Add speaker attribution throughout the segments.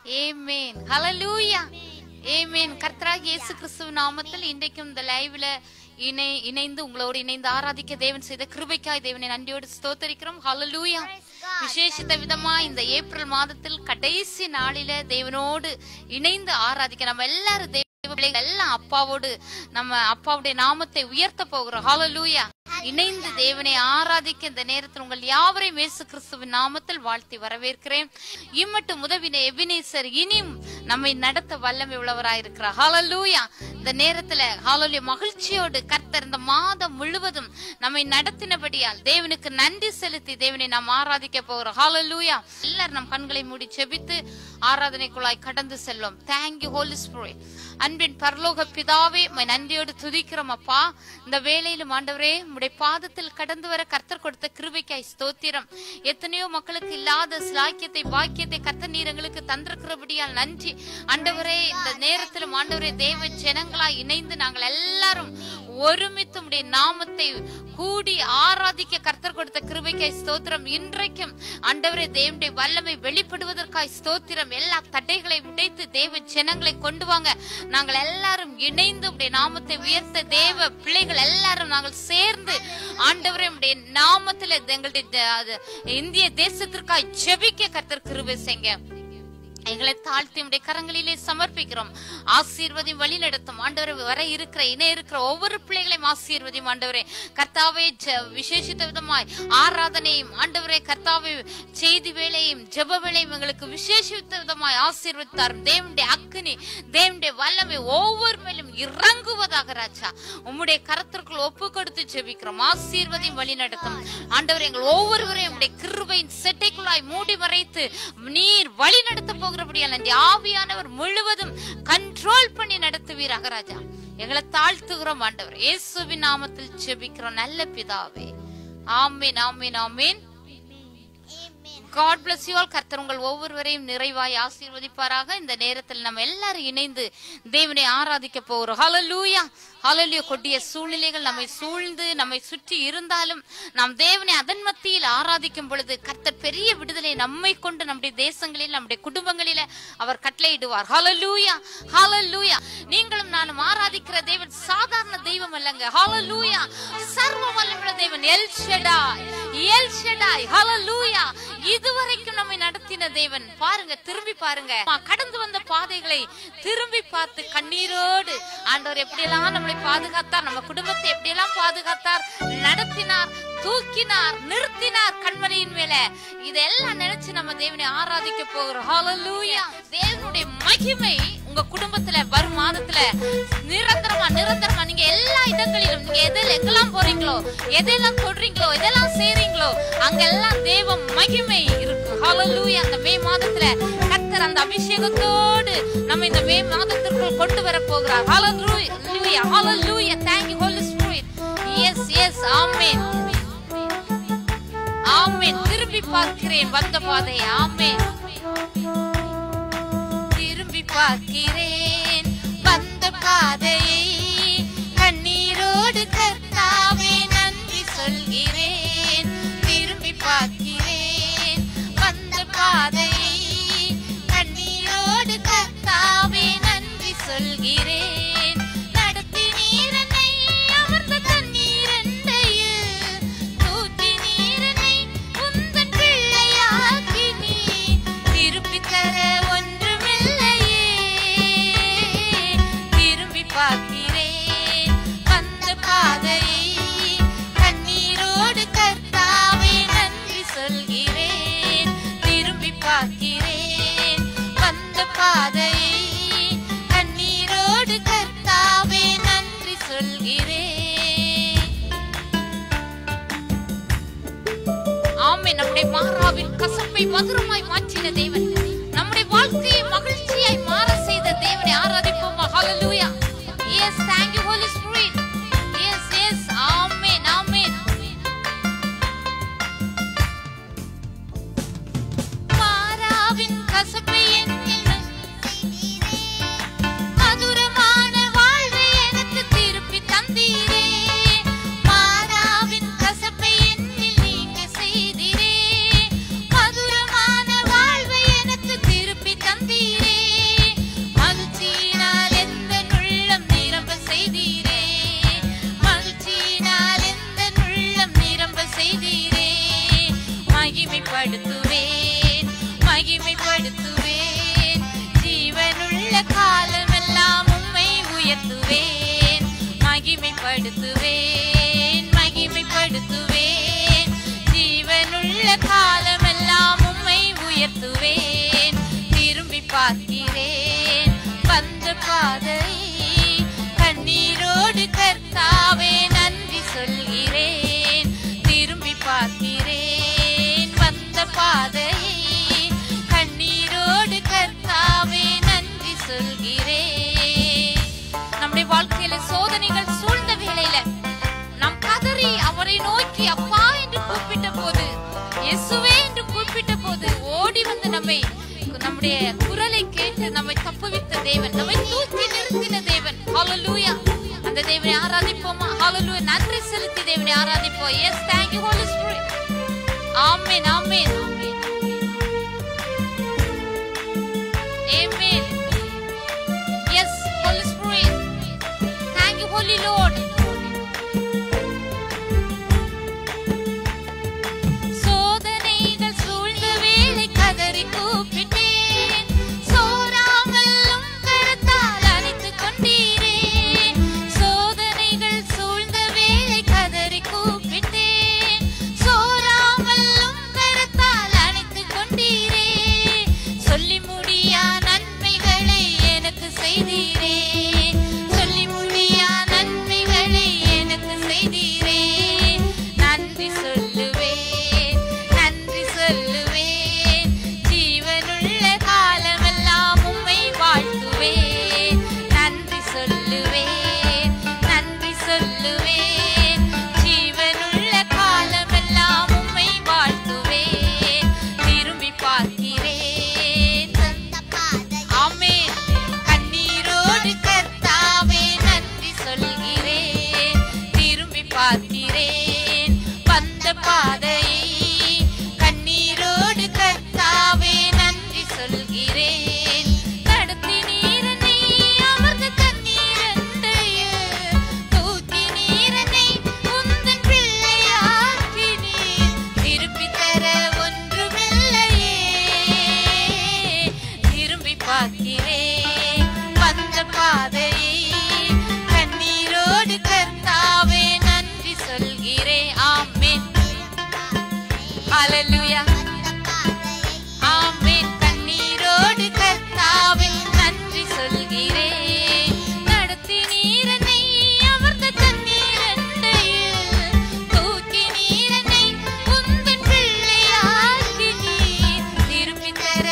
Speaker 1: ஏமேன் ஹalleluya ஏமேன் கர்த்தராகிய இயேசு கிறிஸ்துவின் நாமத்தில் இன்றைக்கும் இந்த லைவ்ல இணை இணைந்து உங்களோடு இணைந்து ஆராதிக்க தேவன் செய்த கிருபைக்காய் தேவனை நன்றியோடு ஸ்தோத்தரிக்கிறோம் ஹalleluya விசேஷித்த விதமா இந்த ஏப்ரல் மாதத்தில் கடைசி நாளில தேவனோடு இணைந்து ஆராதிக்க நம்ம எல்லாரும் தேவ பிள்ளைகள் எல்லாம் அப்பாவோடு நம்ம அப்பாவுடைய நாமத்தை உயர்த்த போகிறோம் ஹalleluya இணைந்து தேவனை ஆராதிக்க இந்த நேரத்தில் உங்கள் யாவரையும் இயேசு கிறிஸ்துவின் நாமத்தில் வாழ்த்தி வரவேற்கிறேன் இம்மட்டும் உதவின எபினேசர் இனியும் நம்மை நடத்த வல்லமை உள்ளவராயிருக்கிறார் ஹalleluya இந்த நேரத்துல ஹalleluya மகிழ்ச்சியோடு கர்த்தர் இந்த மாதம் முழுவதும் நம்மை நடத்தினபடியால் தேவனுக்கு நன்றி செலுத்தி தேவனை நாம் ஆராதிக்க போகிறோம் ஹalleluya எல்லாரும் நம் கண்களை மூடி செபித்து ஆராதனைக்குள்ளாய் கடந்து செல்வோம் தேங்க்யூ ஹோலி ஸ்பிரிட் அன்பின் பரலோக பிதாவே உம்மை நன்றியோடு துதிக்கிறோம் அப்பா இந்த வேலையிலும் ஆண்டவரே உம்முடைய பாதத்தில் கடந்து வர கர்த்தர் கொடுத்த கிருபைக்காய் ஸ்தோத்திரம் எத்தனையோ மக்களுக்கு இல்லாத சிலாக்கியத்தை பாக்கியத்தை கர்த்தர் நீர் எங்களுக்கு தந்திருக்கிறபடியால் நன்றி ஆண்டவரே இந்த நேரத்திலும் ஆண்டவரே தேவ ஜனங்களாய் இணைந்து நாங்கள் எல்லாரும் ஒருமித்து உம்முடைய நாமத்தை கூடி ஆராதிக்க கர்த்தர் கொடுத்த கிருபைக்காய் ஸ்தோத்திரம் இன்றைக்கும் ஆண்டவரே தேவனுடைய வல்லமை வெளிப்படுவதற்காய் ஸ்தோத்திரம் எல்லா தடைகளை உடைத்து தேவ ஜனங்களை கொண்டு வாங்க நாங்கள் எல்லாரும் இணைந்து உடைய நாமத்தை உயர்த்த தேவ பிள்ளைகள் எல்லாரும் நாங்கள் சேர்ந்து ஆண்டவரே உடைய நாமத்துல எங்களுடைய த- அது இந்திய தேசத்திற்காய் ஜெபிக்க கர்த்தர் கிருபை செய்ங்க எங்களை தாழ்த்தி உடைய கரங்களிலே சமர்ப்பிக்கிறோம் ஆசீர்வதியும் வழி நடத்தும் ஆண்டவரை வர இருக்கிற இணை இருக்கிற ஒவ்வொரு பிள்ளைகளையும் ஆசீர்வதியும் ஆண்டவரே கர்த்தாவே ஜ- விசேஷித்த விதமாய் ஆராதனையும் ஆண்டவரே கர்த்தாவே செய்தி வேலையும் ஜெப வேலையும் எங்களுக்கு விசேஷித்த விதமாய் ஆசீர்வதித்தார் தேவனுடைய அக்கினி தேவனுடைய வல்லமை ஒவ்வொரு மேலும் இறங்குவதாக ராஜா உம்முடைய கரத்திற்குள் ஒப்பு கொடுத்து ஜெபிக்கிறோம் ஆசீர்வதியும் வழி நடத்தும் ஆண்டவர் எங்கள் ஒவ்வொருவரையும் உம்முடைய கிருபையின் செட்டைக்குள்ளாய் மூடி மறைத்து நீர் வழி நடத்த போகிறபடியால் நன்றி ஆவியானவர் முழுவதும் கண்ட்ரோல் பண்ணி நடத்துவீராக ராஜா எங்களை தாழ்த்துகிறோம் ஆண்டவர் இயேசுவின் நாமத்தில் ஜெபிக்கிறோம் நல்ல பிதாவே ஆமீன் ஆமீன் ஆமீன் காட் bless you all கர்த்தர் உங்கள் ஒவ்வொருவரையும் நிறைவாய் ஆசீர்வதிப்பாராக இந்த நேரத்தில் நம்ம எல்லாரும் இணைந்து தேவனை ஆராதிக்க போகிறோம் ஹalleluya ஹalleluya கொடிய சூழ்நிலைகள் நம்மை சூழ்ந்து நம்மை சுற்றி இருந்தாலும் நாம் தேவனை அதன் மத்தியில் ஆராதிக்கும் பொழுது கர்த்தர் பெரிய விடுதலை நம்மை கொண்டு நம்முடைய தேசங்களில் நம்முடைய குடும்பங்களில அவர் கட்டளையிடுவார் ஹalleluya ஹalleluya நீங்களும் நானும் ஆராதிக்கிற தேவன் சாதாரண தெய்வம் அல்லங்க ஹalleluya சர்வ வல்லமையுள்ள தேவன் எல் ஷெடாய் எல் ஷெடாய் ஹalleluya இதுவரைக்கும் நம்மை நடத்தின தேவன் பாருங்க திரும்பி பாருங்க ஆ, கடந்து வந்த பாதைகளை திரும்பி பார்த்து கண்ணீரோடு ஆண்டவர் எப்படியெல்லாம் நம்மளை பாதுகாத்தார் நம்ம குடும்பத்தை எப்படியெல்லாம் பாதுகாத்தார் நடத்தினார் தூக்கினார் நிறுத்தினார் கண்மலையின் மேல இதெல்லாம் நினைச்சு நம்ம தேவனை ஆராதிக்க போகிறோம் ஹalleluya தேவனுடைய மகிமை உங்க குடும்பத்துல வரும் மாதத்துல நிரந்தரமா நிரந்தரமா நீங்க எல்லா இடங்களிலும் நீங்க எதில் எங்கெல்லாம் போறீங்களோ எதெல்லாம் தொடுறீங்களோ எதெல்லாம் செய்றீங்களோ அங்கெல்லாம் தேவ மகிமை இருக்கு ஹalleluya அந்த மே மாதத்துல கர்த்தர் அந்த அபிஷேகத்தோடு நம்ம இந்த மே மாதத்திற்குள் கொண்டு வர போகிறார் ஹalleluya ஹalleluya thank you holy spirit yes yes amen ஆமென் திரும்பி பார்க்கிறேன் வந்த பாதை ஆமென் திரும்பி பார்க்கிறேன் வந்த பாதையை கண்ணீரோடு கர்த்தாவே நன்றி சொல்கிறேன் திரும்பி பார்க்கிறேன் வந்த பாதையை கண்ணீரோடு கர்த்தாவே நன்றி சொல்கிறேன் நடத்தி நீரனை அமர்ந்த தண்ணீரண்டையில் தூக்கி நீரனை உந்தன் பிள்ளையாக்கி நீ திருப்பி தர ஒன்றுமில்லையே திரும்பி பார்க்கிறேன் வந்த பாதையை கண்ணீரோடு கர்த்தாவே நன்றி சொல்கிறேன் திரும்பி பார்க்கிறேன் வந்த பாதையை கண்ணீரோடு கர்த்தாவே நன்றி சொல்கிறேன் ஆமே நம்முடைய மாறாவின் கசப்பை மதுரமாய் மாற்றின தேவன் நம்முடைய வாழ்க்கையை மகிழ்ச்சியாய் மாற செய்த தேவனை ஆராதிப்போம் ஹalleluya yes thank you holy spirit yes yes amen amen மாறாவின் கசப்பை என்னில் மதுரமான வாழ்வை எனக்கு திருப்பி தந்தீரே மாறாவின் கசப்பை என்னில் நீங்க செய்தீரே மதுரமான வாழ்வை மகிமைப்படுத்துவேன் மகிமைப்படுத்துவேன் ஜீவனுள்ள காலமெல்லாம் உம்மை உயர்த்துவேன் மகிமைப்படுத்துவேன் மகிமைப்படுத்துவேன் ஜீவனுள்ள காலமெல்லாம் உம்மை உயர்த்துவேன் திரும்பி பார்க்கிறேன் வந்த பாதை கண்ணீரோடு கர்த்தாவே நன்றி சொல்கிறேன் திரும்பி பார்க்கிறேன் வந்த பாதை கண்ணீரோடு கர்த்தாவே நன்றி சொல்கிறேன் நம்முடைய வாழ்க்கையில சோதனைகள் சூழ்ந்த வேளையில நாம் கதறி அவரை நோக்கி அப்பா என்று கூப்பிட்ட போது இயேசுவே என்று கூப்பிட்ட போது ஓடி வந்து நம்மை நம்முடைய குரலை கேட்டு நம்மை தப்புவித்த தேவன் நம்மை தூக்கி நிறுத்தின தேவன் ஹalleluya அந்த தேவனை ஆராதிப்போமா ஹalleluya நன்றி செலுத்தி தேவனை ஆராதிப்போம் yes thank you holy spirit ஆமென் ஆமென் ஆமென் yes holy spirit thank you holy lord சோதனைகள் சூழ்ந்த வேளை கதறி கூப்பிட்டேன் சோராமலும் கரத்தால் அணைத்துக் கொண்டீரே சோதனைகள் சூழ்ந்த வேளை கதறி கூப்பிட்டேன் சோராமலும் கரத்தால் அணைத்துக் கொண்டீரே சொல்லி முடியா நன்மைகளை எனக்கு செய்தீரே சொல்லி முடியா நன்மைகளை எனக்கு செய்தீரே நன்றி சொல்லுவேன் நன்றி சொல்லுவேன் ஜீவனுள்ள காலமெல்லாம் உம்மை வாழ்த்துவேன் நன்றி சொல்லுவேன் நன்றி சொல்லுவேன் ஜீவனுள்ள காலமெல்லாம் உம்மை வாழ்த்துவேன் திரும்பி பார்க்கிறேன் ஆமென் கண்ணீரோடு கர்த்தாவே நன்றி சொல்கிறேன் திரும்பி பார்க்கிறேன் வந்த பாதையை கண்ணீரோடு கர்த்தாவே நன்றி சொல்கிறேன் நடத்தி நீரனை அமர்ந்த தண்ணீரண்டையில் தூக்கி நீரனை உந்தன் பிள்ளையாக்கி நீர் திருப்பி தர ஒன்றுமில்லையே திரும்பி பார்க்கிறேன் வந்த பாதையை கண்ணீரோடு கர்த்தாவே நன்றி சொல்கிறேன் ஆமென் ஹalleluya ஆமென் கண்ணீரோடு கர்த்தாவே நன்றி சொல்கிறேன் நடத்தி நீரனை அமர்ந்த தண்ணீரண்டையில் தூக்கி நீரனை உந்தன் பிள்ளையாக்கி நீர் திருப்பி தர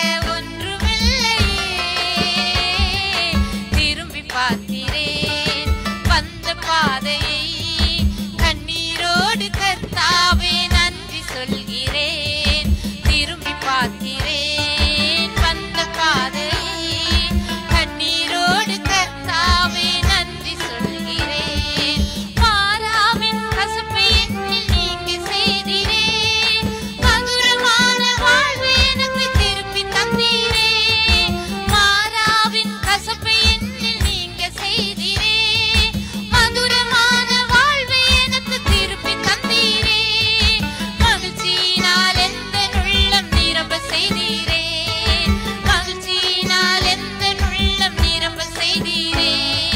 Speaker 1: ஒன்றுமில்லையே திரும்பி பார்க்கிறேன் வந்த பாதையை கண்ணீரோடு கர்த்தாவே நன்றி சொல்கிறேன் திரும்பி பார்க்கிறேன் வந்த பாதையை கண்ணீரோடு கர்த்தாவே நன்றி சொல்கிறேன் மாறாவின் கசப்பை எண்ணில் நீங்க செய்தீரே மதுரமான வாழ்வு எனக்கு திருப்பி தந்தீரே மாறாவின் கசப்பை எண்ணில் நீங்க செய்தீரே மதுரமான வாழ்வு எனக்கு திருப்பி தந்தீரே மகிழ்ச்சியினால் எந்த உள்ளம் நிரம்ப செய்தீரே மகிழ்ச்சியினால் எந்த உள்ளம் நிரம்ப செய்தீரே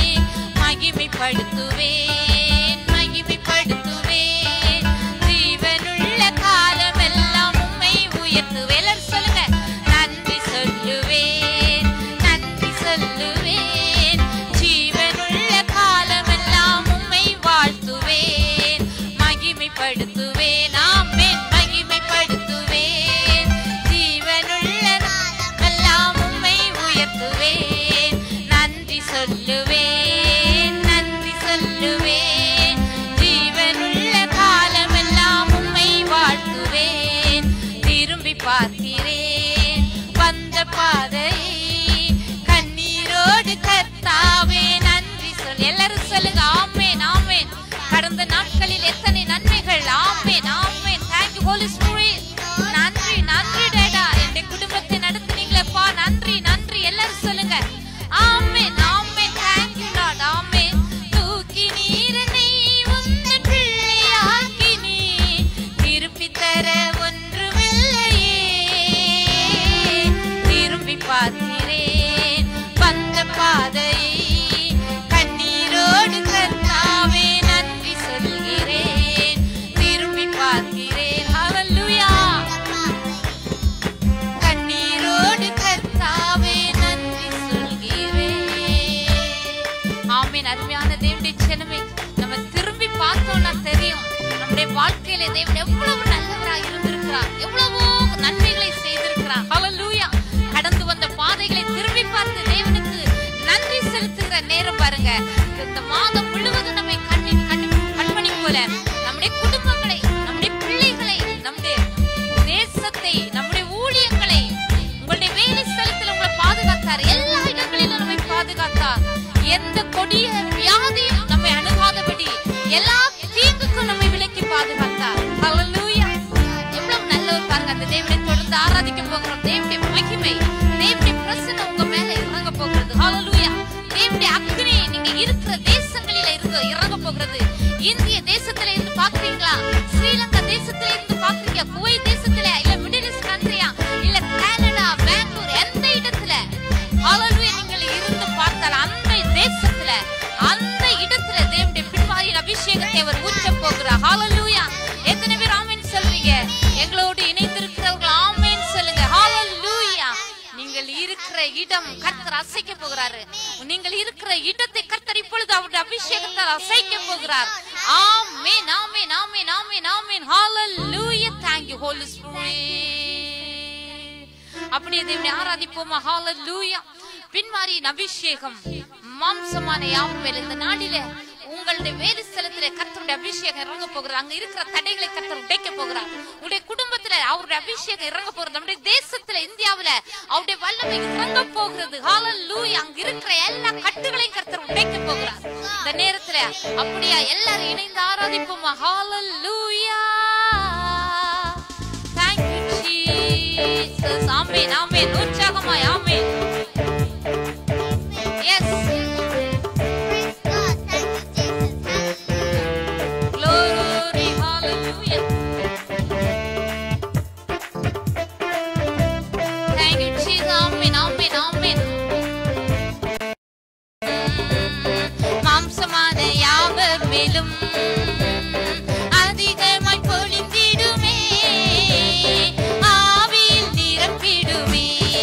Speaker 1: மகிமைப்படுத்துவேன் மகிமைப்படுத்துவேன் ஜீவனுள்ள காலமெல்லாம் உம்மை உயர்த்துவேன் எல்லாரும் சொல்லுங்க நன்றி சொல்லுவேன் நன்றி சொல்லுவேன் ஜீவனுள்ள காலமெல்லாம் உம்மை வாழ்த்துவேன் மகிமைப்படுத்துவேன் ஆமென் மகிமைப்படுத்துவேன் ஜீவனுள்ள காலமெல்லாம் உம்மை உயர்த்துவேன் நன்றி சொல்லுவேன் நன்றி சொல்லுவேன் ஜீவனுள்ள காலமெல்லாம் உம்மை வாழ்த்துவேன் திரும்பி பார்க்கிறேன் வந்த பாதையை கண்ணீரோடு கர்த்தாவே நன்றி சொல் எல்லாரும் சொல்லுங்க ஆமென் ஆமென் கடந்த நாட்களில் எத்தனை நன்மைகள் ஆமென் ஆமென் தேங்க்யூ ஹோலி ஸ்பிரிட் நன்றி நன்றி டேடா என் குடும்பத்தை நடத்துனீங்களேப்பா நன்றி நன்றி எல்லாரும் சொல்லுங்க ஆமென் ஆமென் தேங்க்யூ லார்ட் ஆமென் தூக்கி நீரனை உந்தன் பிள்ளையாக்கி நீ திருப்பி தர ஒன்றுமில்லையே வாழ்க்கையில தேவன் எவ்வளவு நல்லவராக இருந்திருக்கிறார் எவ்வளவோ நன்மைகளை செய்திருக்கிறார் ஹalleluya கடந்து வந்த பாதைகளை திரும்பி பார்த்து தேவனுக்கு நன்றி செலுத்துகிற நேரம் பாருங்க இந்த மாதம் முழுவதும் நம்மை கண்ணி கண்ணி கண்மணி போல நம்முடைய குடும்பங்களை நம்முடைய பிள்ளைகளை நம்முடைய தேசத்தை நம்முடைய ஊழியங்களை உங்களுடைய வேலை ஸ்தலத்தில் உங்களை பாதுகாத்தார் எல்லா இடங்களிலும் நம்மை பாதுகாத்தார் எந்த கொடிய வியாதியும் நம்மை அணுகாதபடி எல்லா தீங்குக்கும் நம்மை விலக்கி பாதுகாத்தார் ஹalleluya எவ்வளவு நல்லவர் பாருங்க அந்த தேவனை தொடர்ந்து ஆராதிக்க போகிறோம் தேவனுடைய மகிமை தேவனுடைய பிரசன்னம் உங்க மேல இறங்க போகிறது ஹalleluya தேவனுடைய அக்னி நீங்க இருக்கிற தேசங்களில இருந்து இறங்க போகிறது இந்திய தேசத்துல இருந்து பாக்குறீங்களா ஸ்ரீலங்கா தேசத்துல இருந்து பாக்குறீங்க குவைத் தேசத்துல இல்ல மிடில் ஈஸ்ட் கண்ட்ரியா இல்ல கனடா பெங்களூர் எந்த இடத்துல ஹalleluya நீங்கள் இருந்து பார்த்தால் அந்த தேசத்துல அந்த இடத்துல தேவனுடைய பின்வாயின் அபிஷேகத்தை அவர் ஊற்ற போகிறார் ஹalleluya எத்தனை பேர் ஆமென் சொல்வீங்க எங்களோடு இணைந்திருக்கிறவர்கள் ஆமென் சொல்லுங்க ஹalleluya நீங்கள் இருக்கிற இடம் கர்த்தர் அசைக்க போகிறாரு நீங்கள் இருக்கிற இடத்தை கர்த்தர் இப்பொழுது அவருடைய அபிஷேகத்தால் அசைக்க போகிறார் ஆமென் ஆமென் ஆமென் ஆமென் ஆமென் ஹalleluya thank you holy spirit அப்படியே தேவனை ஆராதிப்போமா ஹalleluya பின்மாரியின் அபிஷேகம் மாம்சமான யாவர் மேல இந்த நாளிலே உங்களுடைய வேறு ஸ்தலத்திலே கர்த்தருடைய அபிஷேகம் இறங்க போகிறார் அங்க இருக்கிற தடைகளை கர்த்தர் உடைக்க போகிறார் உங்களுடைய குடும்பத்துல அவருடைய அபிஷேகம் இறங்க போகிறது நம்முடைய தேசத்துல இந்தியாவுல அவருடைய வல்லமை இறங்க போகிறது ஹalleluya அங்க இருக்கிற எல்லா கட்டுகளையும் கர்த்தர் உடைக்க போகிறார் இந்த நேரத்துல அப்படியா எல்லாரும் இணைந்து ஆராதிப்போமா ஹalleluya thank you jesus ஆமென் ஆமென் உற்சாகமாய் ஆமென் yes glory hallelujah thank you jesus ஆமென் ஆமென் ஆமென் மாம்சமான யாவர் மேலும் அதிகமாய் பொழிந்திடுமே ஆவியில் நிரப்பிடுமே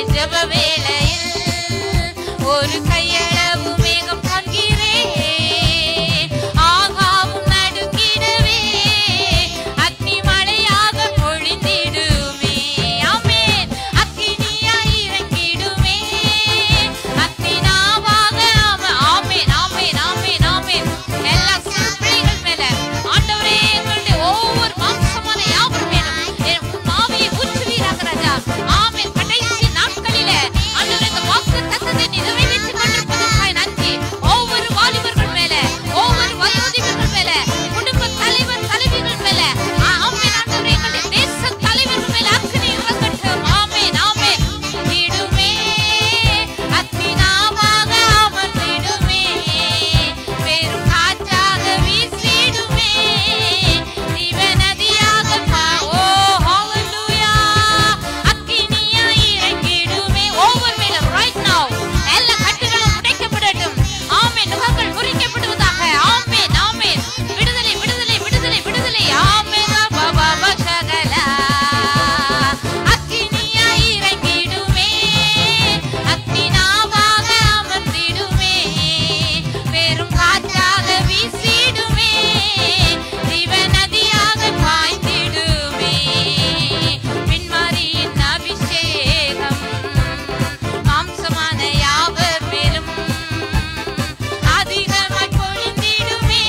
Speaker 1: ஜெப வேளையில் ஒரு கையளவு மேகம் காண்கிறேன் ஆகாவும் நடுங்கிடவே அக்னி மழையாக பொழிந்திடுமே ஆமென் அக்கினியாய் இறங்கிடுமே அக்கினாவாக ஆம- ஆமென் ஆமென் ஆமென் ஆமென் எல்லா சிறு பிள்ளைகள் மேல ஆண்டவரே எங்களுடைய ஒவ்வொரு மாம்சமான யாவர் மேலும் என் ஆவியை ஊற்றுவீராக ராஜா ஆமென் கடைசி நாட்களிலே ஆண்டவரே இந்த வாக்கு தத்தத்தை நிறைவேற்றிக் கொண்டிருப்பதற்காக நன்றி ஒவ்வொரு வாலிபர்கள் மேல ஒவ்வொரு வயோதிபர்கள் மேல குடும்ப தலைவர் தலைவிகள் மேல ஆ- ஆமென் ஆண்டவரே எங்களுடைய தேச தலைவர்கள் மேல அக்கினி இறங்கட்டும் ஆமென் ஆமென் விடுமே அக்கினாவாக அமர்ந்திடுமே பெரும் காற்றாக வீசிடுமே ஜீவ நதியாக பா- ஓ ஹalleluya அக்கினியாய் இறங்கிடுமே ஒவ்வொரு மேலும் right now எல்லா கட்டுகளும் உடைக்கப்படட்டும் ஆமென் நுகங்கள் முறிக்கப்படுவதாக ஆமென் ஆமென் விடுதலை விடுதலை விடுதலை விடுதலை ஆமென் பாபா பகலா அக்கினியாய் இறங்கிடுமே அக்கினாவாக அமர்ந்திடுமே பெரும் காற்றாக வீசிடுமே ஜீவ நதியாக பாய்ந்திடுமே பின்மாரியின் அபிஷேகம் மாம்சமான யாவர் மேலும் அதிகமாய் பொழிந்திடுமே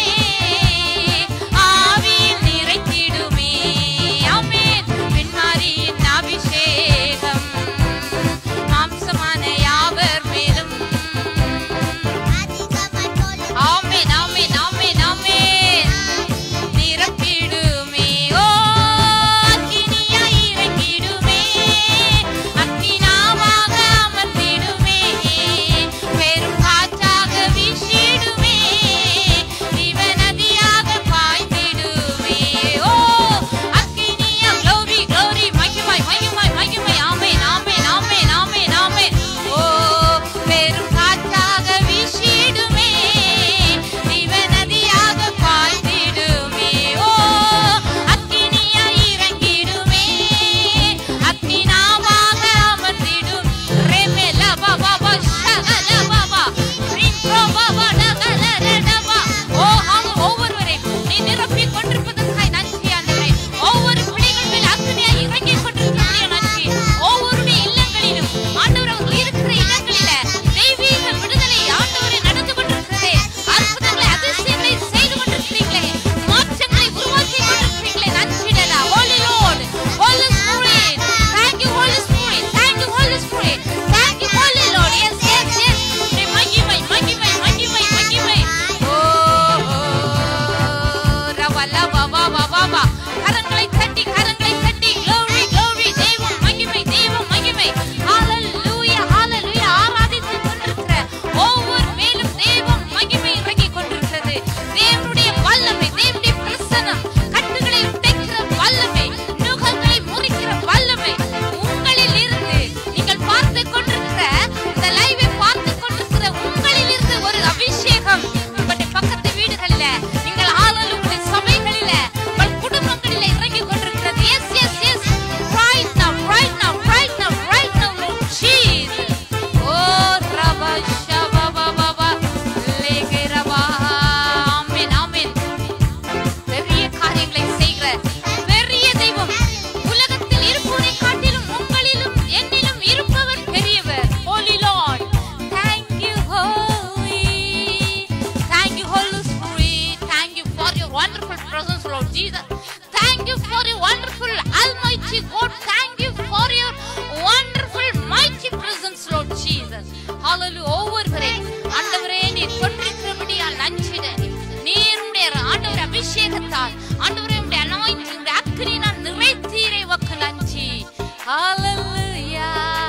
Speaker 1: ஆவியில் நிறைத்திடுமே ஆமென் பின்மாரியின் அபிஷேகம் மாம்சமான யாவர் மேலும் ஆமென் ஆமென் ஆமென் ஆமென் நிரப்பிடுமே ஓ அக்கினியாய் இறங்கிடுமே அக்கினாவாக அமர்ந்திடுமே பெரும் காற்றாக வீசிடுமே ஜீவ நதியாக பாய்ந்திடுமே ஓ அக்கினியா glory glory மகிமை மகிமை மகிமை ஆமென் ஆமென் ஆமென் ஆமென் ஆமென் ஓ பெரும் காற்றாக வீசிடுமே ஜீவ நதியாக பாய்ந்திடுமே ஓ அக்கினியாய் இறங்கிடுமே அக்கினாவாக அமர்ந்திடும் ரெமெல பாபா பஷகல பாபா ரிங்க்ரோ பாபா டகல ரெடபா ஓ ஆம் ஒவ்வொருவரையும் நீ நிரப்பிக் கொண்டிருப்பதற்காய் நன்றி ஆண்டவரே ஒவ்வொரு பிள்ளைகள் மேல் அக்கினியாய் இறங்கிக் கொண்டிருக்கிறதே நன்றி ஒவ்வொருடைய இல்லங்களிலும் ஆண்டவர் அவர்கள் இருக்கிற இடங்களில தெய்வீக விடுதலை ஆண்டவரை நடந்து கொண்டிருக்கிறதே அற்புதங்களை அதிசயங்களை செய்து கொண்டிருக்கிறீங்களே மாற்றங்களை உருவாக்கி கொண்டிருக்கிறீங்களே நன்றிடலா Holy Lord Holy Spirit Thank you Holy Spirit Thank you Holy Spirit Thank you Holy Lord Yes yes yes உம்முடைய மகிமை மகிமை மகிமை மகிமை ஓ ரவா லவா வா வா வா வா கரங்களை தட்டி கரங்களை தட்டி glory glory தெய்வம் மகிமை தெய்வம் மகிமை hallelujah hallelujah ஆராதித்து கொண்டிருக்கிற ஒவ்வொரு மேலும் தெய்வம் மகிமை இறங்கிக் கொண்டிருக்கிறது தேவனுடைய வல்லமை தேவனுடைய பிரசன்னம் கட்டுகளை உடைக்கிற வல்லமை நுகங்களை முறிக்கிற வல்லமை உங்களில் இருந்து நீங்கள் பார்த்து கொண்டிருக்கிற இந்த லைவை பார்த்து கொண்டிருக்கிற உங்களில் இருந்து ஒரு அபிஷேகம் உங்களுடைய பக்கத்து வீடுகளில நீங்கள் ஆளுநர் உங்களுடைய சபைகளில உங்கள் குடும்பங்களில இறங்கி கொண்டிருக்கிறது yes yes yes right now right now right now right now Lord Jesus oh ரபா ஷபா பாபா பா லேகே ரபா ஆமென் ஆமென் பெரிய காரியங்களை செய்கிற பெரிய தெய்வம் உலகத்தில் இருப்பவரை காட்டிலும் உங்களிலும் என்னிலும் இருப்பவர் பெரியவர் Holy Lord thank you holy thank you Holy Spirit thank you for your wonderful presence Lord Jesus thank you for your wonderful almighty God thank you for your wonderful mighty presence Lord Jesus hallelujah ஒவ்வொருவரே ஆண்டவரே நீர் கொண்டிருக்கிறபடியால் நன்றிட நீருடைய ஆண்டவர் அபிஷேகத்தால் ஆண்டவரே உடைய anointing உடைய அக்கினினால் நிறைத்தீரை வக்கு நன்றி ஹalleluya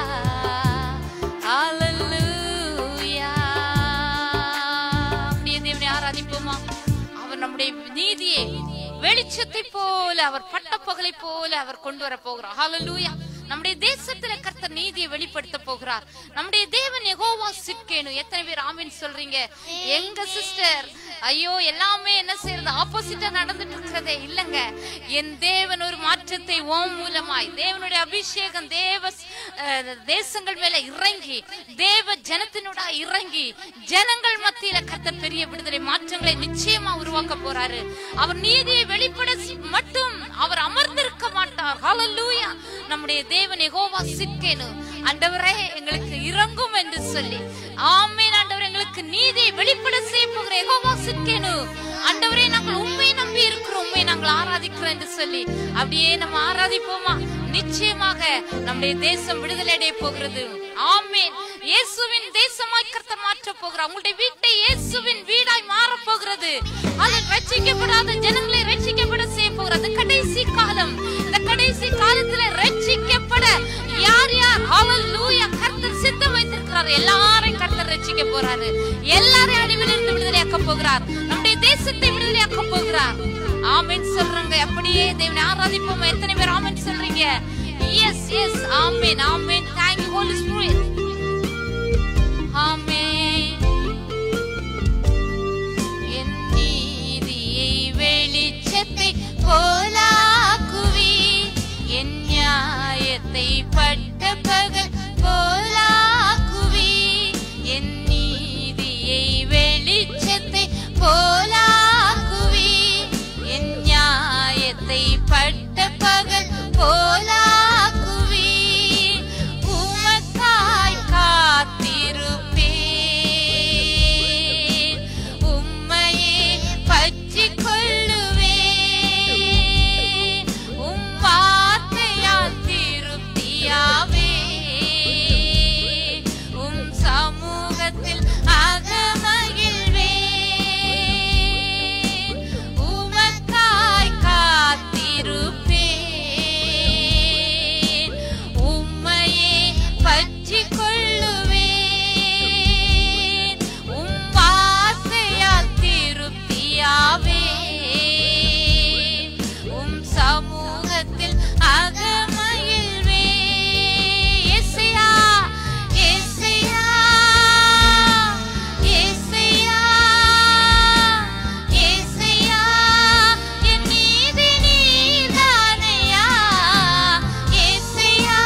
Speaker 1: ஹalleluya அப்படியே தேவனை ஆராதிப்போமா அவர் நம்முடைய நீதியை வெளிச்சத்தை போல அவர் பட்டப்பகலை போல அவர் கொண்டு வர போகிறார் ஹalleluya நம்முடைய தேசத்துல கர்த்தர் நீதியை வெளிப்படுத்த போகிறார் நம்முடைய தேவன் யெகோவா சிக்கேனு எத்தனை பேர் ஆமென் சொல்றீங்க எங்க சிஸ்டர் ஐயோ எல்லாமே என்ன செய்யறது ஆப்போசிட்டா நடந்துட்டு இருக்கிறதே இல்லங்க என் தேவன் ஒரு மாற்றத்தை ஓம் மூலமாய் தேவனுடைய அபிஷேகம் தேவ அஹ், தேசங்கள் மேல இறங்கி தேவ ஜனத்தினோட இறங்கி ஜனங்கள் மத்தியில கர்த்தர் பெரிய விடுதலை மாற்றங்களை நிச்சயமா உருவாக்க போறாரு அவர் நீதியை வெளிப்பட ஸ்- மட்டும் அவர் அமர்ந்திருக்க மாட்டார் ஹalleluya நம்முடைய தேவன் யெகோவா சிற்கேனு ஆண்டவரே எங்களுக்கு இறங்கும் என்று சொல்லி ஆமென் ஆண்டவரே எங்களுக்கு நீதியை வெளிப்பட செய்ய போகிற யெகோவா சிற்கேனு ஆண்டவரே நாங்கள் உண்மை நம்பி இருக்கிறோம் உண்மை நாங்கள் ஆராதிக்கிறோம் என்று சொல்லி அப்படியே நம்ம ஆராதிப்போமா நிச்சயமாக நம்முடைய தேசம் விடுதலை அடைய போகிறது ஆமென் இயேசுவின் தேசமாய் கர்த்தர் மாற்ற போகிறார் உங்களுடைய வீட்டை இயேசுவின் வீடாய் மாற போகிறது அது ரட்சிக்கப்படாத ஜனங்களை ரட்சிக்கப்பட செய்ய போகிறது கடைசி காலம் இந்த கடைசி காலத்துல ரட்சிக்கப்பட யார் யார் ஹalleluya கர்த்தர் சித்தம் வைத்திருக்கிறார் எல்லாரையும் கர்த்தர் ரட்சிக்க போறாரு எல்லாரையும் அடிவிலிருந்து விடுதலையாக்க போகிறார் நம்முடைய தேசத்தை விடுதலையாக்க போகிறார் ஆமென் சொல்றாங்க அப்படியே தேவனை ஆராதிப்போம் எத்தனை பேர் ஆமென் சொல்றீங்க எஸ் எஸ் ஆமென் ஆமென் thank you holy spirit ஆமென் என் நீதியை வெளிச்சத்தை போலாக்குவி என் நியாயத்தை பட்ட பகல் போலாக்குவி என் நீதியை வெளிச்சத்தை போலாக்குவி என் நியாயத்தை பட்ட பகல் போலாக்குவி உமக்காய் காத்திருப்பேன் உம்மையே பற்றிக் கொள்ளுவேன் உம் வார்த்தையால் திருப்தியாவே உம் சமூகத்தில் அகமகிழ்வேன் உமக்காய் காத்திருப்பேன் உம்மையே பற்றிக் கொள்ளுவேன் உம் வார்த்தையால் திருப்தியாவேன் உம் சமூகத்தில் அகமகிழ்வே இயேசுயா இயேசுயா இயேசுயா இயேசுயா என் நீதி நீர்தானையா இயேசுயா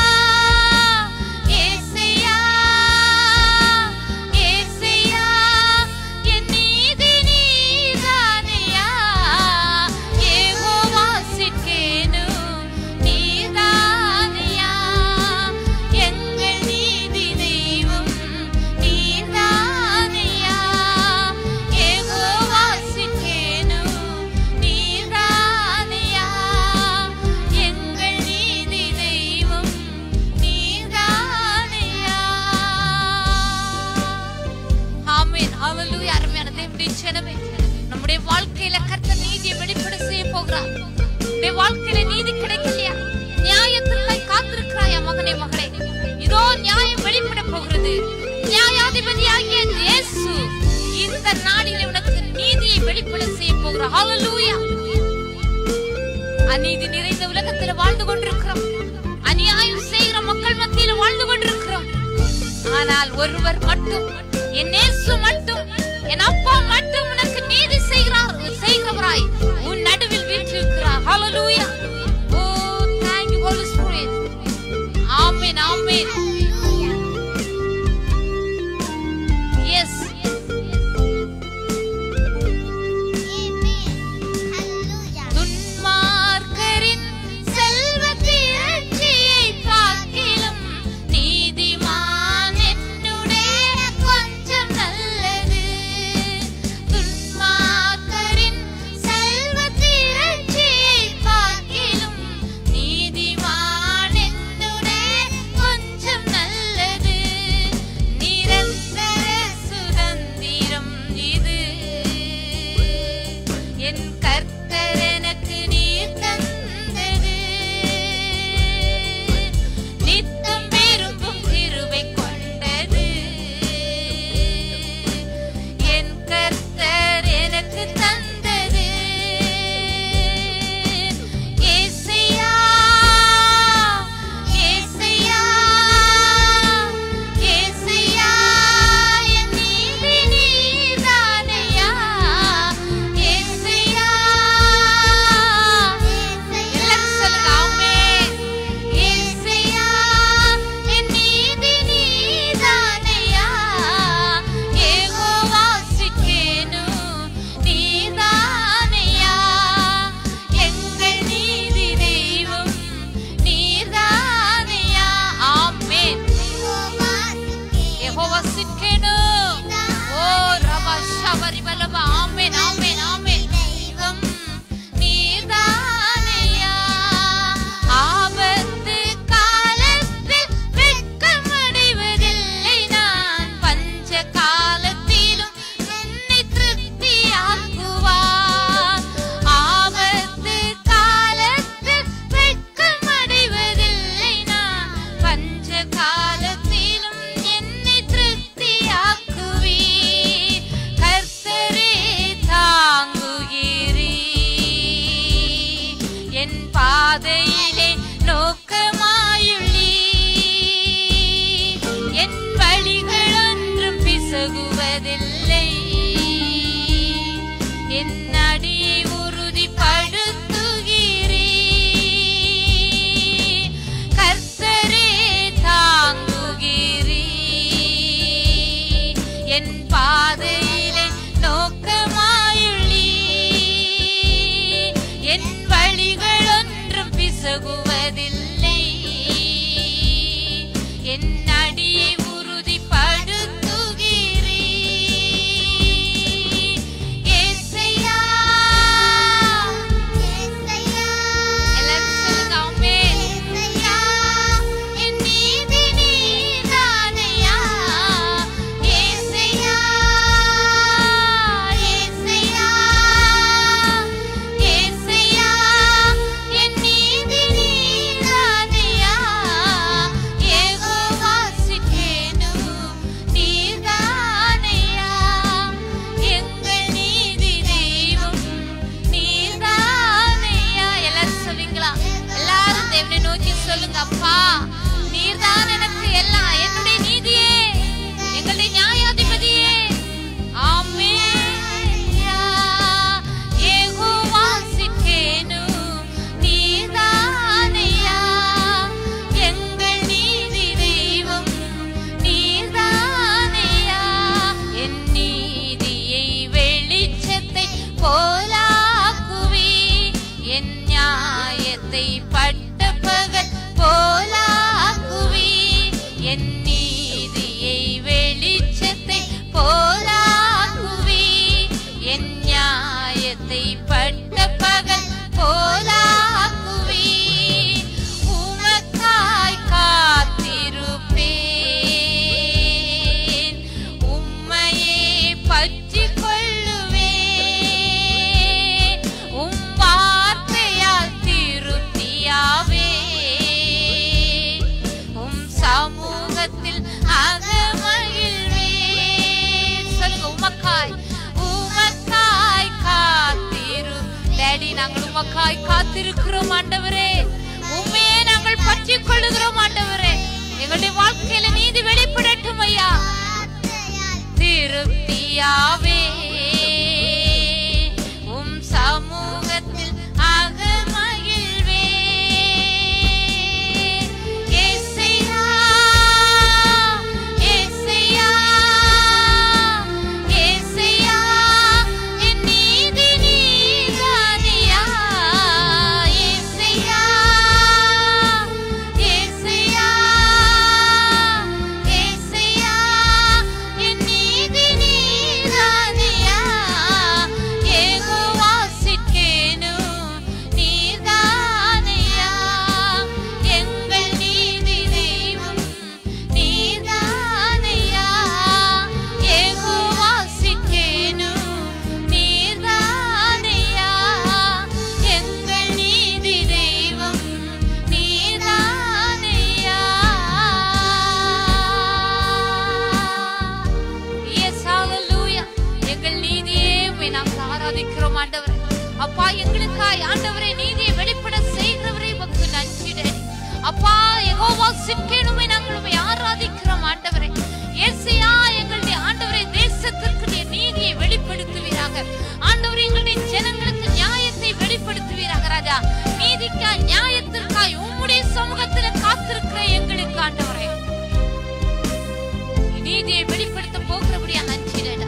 Speaker 1: இயேசுயா இயேசுயா என் நீதி நீர்தானையா யெகோவா சிற்கேனு நீர்தானையா எங்கள் நீதி தெய்வம் நீர்தானையா யெகோவா சிற்கேனு நீர்தானையா எங்கள் நீதி தெய்வம் நீர்தானையா ஆமென் ஹalleluya அருமையான தேவனுடைய ஜனமே நம்முடைய வாழ்க்கையில கர்த்தர் நீதியை வெளிப்பட செய்ய போகிறார் நம்முடைய வாழ்க்கையில நீதி கிடைக்கலையா நியாயத்திற்காய் காத்திருக்கிறாயா மகனே மகளே இதோ நியாயம் வெளிப்பட போகிறது நியாயாதிபதியாகிய இயேசு இந்த நாளிலே உனக்கு நீதியை வெளிப்பட செய்ய போகிறார் ஹalleluya அநீதி நிறைந்த உலகத்துல வாழ்ந்து கொண்டிருக்கிறோம் அநியாயம் செய்கிற மக்கள் மத்தியில வாழ்ந்து கொண்டிருக்கிறோம் ஆனால் ஒருவர் மட்டும் என் இயேசு மட்டும் என் அப்பா மட்டும் உனக்கு நீதி செய்கிறார் செய்கிறவராய் உன் நடுவில் வீற்றிருக்கிறார் ஹalleluya oh thank you holy spirit ஆமென் ஆமென் எஸ் துன்மார்க்கரின் செல்வத் திரட்சியைப் பார்க்கிலும் நீதிமான் என்னுடைய கொஞ்சம் நல்லது துன்மார்க்கரின் செல்வத் நியாயத்தை பட்ட பகல் போலாக்குவி என் நீதியை வெளிச்சத்தை போலாக்குவி என் நியாயத்தை பட்ட பகல் போலாக்குவி உமக்காய் காத்திருப்பேன் உம்மையே பற்றிக் கொள்ளுவேன் உம் வார்த்தையால் திருப்தியாவே உம் சமூகத்தில் அகமகிழ்வேன் சொல்லுங்க உமக்காய் உமக்காய் காத்திரு டேடி நாங்கள் உமக்காய் காத்திருக்கிறோம் ஆண்டவரே உண்மையே நாங்கள் பற்றிக் கொள்ளுகிறோம் ஆண்டவரே எங்களுடைய வாழ்க்கையில நீதி வெளிப்படட்டும் ஐயா திருப்தியாவே உம் சமூகத்தில் அகமகிழ்வே ஏசையா ஏசையா ஏசையா என் நீதி நீதானியா ஏசையா ஏசையா ஏசையா என் நீதி நீதானியா யெகோவா சிட்கேனு நீதானியா எங்கள் நீதி தெய்வம் நீதானியா யெகோவா சிட்கேனு நீதானியா எங்கள் நீதி தெய்வம் நீதானியா எஸ் ஹalleluya எங்கள் நீதியே உம்மை நாங்கள் ஆராதிக்கிறோம் ஆண்டவரே அப்பா எங்களுக்காய் ஆண்டவரே நீதியை வெளிப்பட செய்கிறவரே உமக்கு நன்றி டேடி அப்பா யெகோவா சிட்கேனுமை நாங்கள் உம்மை ஆராதிக்கிறோம் ஆண்டவரே ஏசியா எங்களுடைய ஆண்டவரே தேசத்திற்கு நீர் நீதியை வெளிப்படுத்துவீராக ஆண்டவரே எங்களுடைய ஜனங்களுக்கு நியாயத்தை வெளிப்படுத்துவீராக ராஜா நீதிக்காய் நியாயத்திற்காய் உம்முடைய சமூகத்தில் காத்திருக்கிற எங்களுக்கு ஆண்டவரே நீதியை வெளிப்படுத்த போகிறபடியா நன்றிடா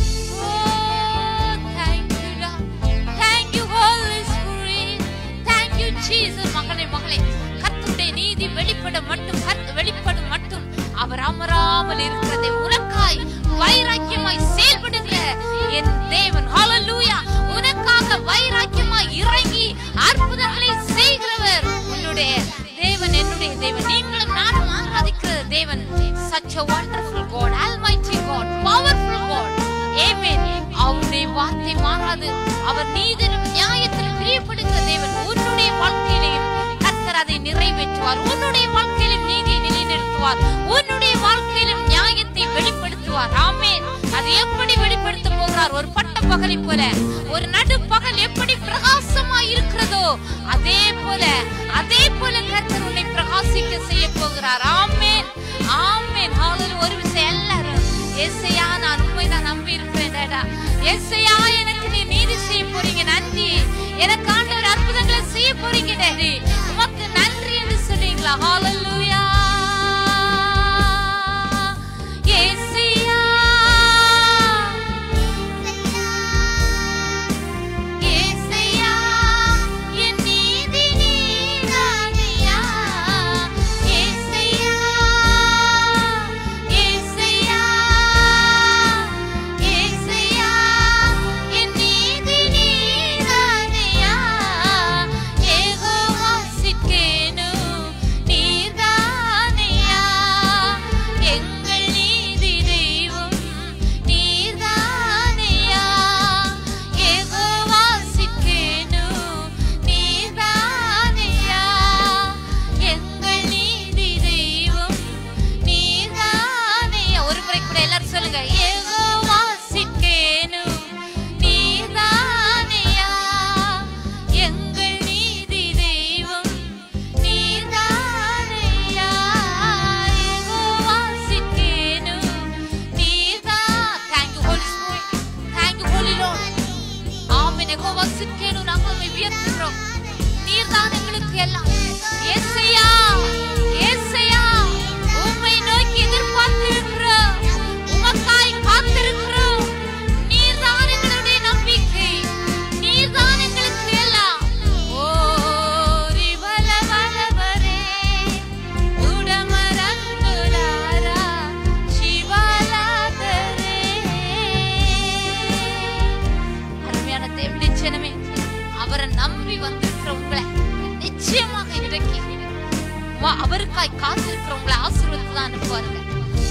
Speaker 1: மகளே மகளே கர்த்தருடைய நீதி வெளிப்பட மட்டும் கர்த்த- வெளிப்படும் மட்டும் அவர் அமராமல் இருக்கிறதை உனக்காய் வைராக்கியமாய் செயல்படுகிற என் தேவன் ஹalleluya உனக்காக வைராக்கியமாய் இறங்கி அற்புதங்களை செய்கிறவர் உன்னுடைய தேவன் என்னுடைய தேவன் நீங்களும் நானும் ஆராதிக்கிற தேவன் such a wonderful God almighty God powerful God amen அவருடைய வார்த்தை மாறாது அவர் நீதியிலும் நியாயத்திலும் பிரியப்படுகிற தேவன் உன்னுடைய வாழ்க்கையிலையும் கர்த்தர் அதை நிறைவேற்றுவார் உன்னுடைய வாழ்க்கையிலும் நீதியை நிலைநிறுத்துவார் உன்னுடைய வாழ்க்கையிலும் நியாயத்தை வெளிப்படுத்துவார் ஆமென் அது எப்படி வெளிப்படுத்த போகிறார் ஒரு பட்ட பகலை போல ஒரு நடு பகல் எப்படி பிரகாசமாய் இருக்கிறதோ அதே போல அதே போல கர்த்தர் உன்னை பிரகாசிக்க செய்ய போகிறார் ஆமென் ஆமென் ஹalleluya ஒரு விஷயம் எல்லாரும் ஏசையா நான் உண்மை நான் நம்பி இருக்கிறேன் டேடா ஏசையா எனக்கு நீ நீதி செய்ய போறீங்க நன்றி எனக்கு ஆண்டவர் அற்புதங்களை செய்ய போறீங்க டேடி உமக்கு நன்றி என்று சொல்றீங்களா ஹalleluya ஏசையா ஏசையா என் நீதி நீதானியா ஏசையா ஏசையா ஏசையா என் நீதி நீதானியா யெகோவா சிட்கேனு நீதானியா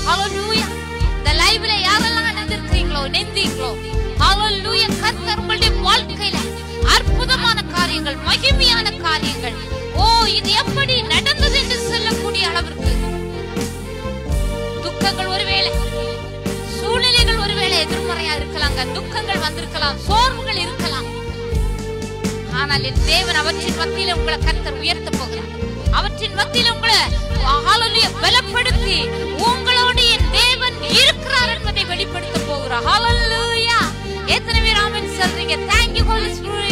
Speaker 1: ஹalleluya இந்த லைவ்ல யாரெல்லாம் இணைந்திருக்கீங்களோ இணைந்தீங்களோ ஹalleluya கர்த்தர் உங்களுடைய வாழ்க்கையில அற்புதமான காரியங்கள் மகிமையான காரியங்கள் ஓ இது எப்படி நடந்தது என்று சொல்லக்கூடிய அளவிற்கு துக்கங்கள் ஒருவேளை சூழ்நிலைகள் ஒருவேளை எதிர்மறையா இருக்கலாங்க துக்கங்கள் வந்திருக்கலாம் சோர்வுகள் இருக்கலாம் ஆனால் என் தேவன் அவற்றின் மத்தியில உங்களை கர்த்தர் உயர்த்த போகிறார் அவற்றின் மத்தியில உங்களை ஹalleluya பலப்படுத்தி உங்களோடு என் தேவன் இருக்கிறார் என்பதை வெளிப்படுத்த போகிறார் ஹalleluya எத்தனை பேர் ஆமென் சொல்றீங்க thank you holy spirit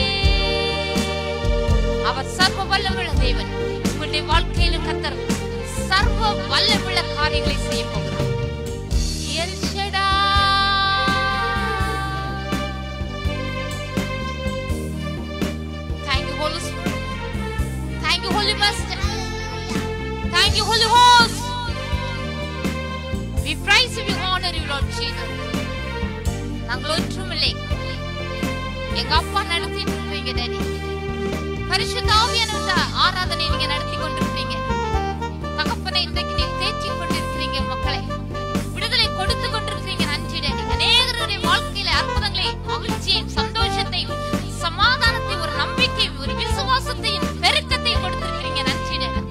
Speaker 1: அவர் சர்வ வல்லமுள்ள தேவன் உங்களுடைய வாழ்க்கையிலும் கர்த்தர் சர்வ வல்லமுள்ள காரியங்களை செய்ய போகிறார் எல் ஷடாய். Thank you, Holy Spirit. Thank you, Holy Master. Thank you, Holy Host. We praise you, we honor you, Lord Jesus. நாங்கள் ஒன்றுமில்லை எங்க அப்பா நடத்திட்டு இருப்பீங்க டேடி பரிசுத்த ஆவியானவர்ல ஆராதனை நீங்க நடத்தி கொண்டிருப்பீங்க தகப்பனை இன்றைக்கு நீ தேற்றி கொண்டிருக்கிறீங்க மக்களை விடுதலை கொடுத்து கொண்டிருக்கிறீங்க நன்றி டேடி அநேகருடைய வாழ்க்கையில அற்புதங்களை மகிழ்ச்சியையும் சந்தோஷத்தையும் சமாதானத்தையும் ஒரு நம்பிக்கையும் ஒரு விசுவாசத்தையும் பெருக்கத்தையும் கொடுத்திருக்கிறீங்க நன்றி டேடி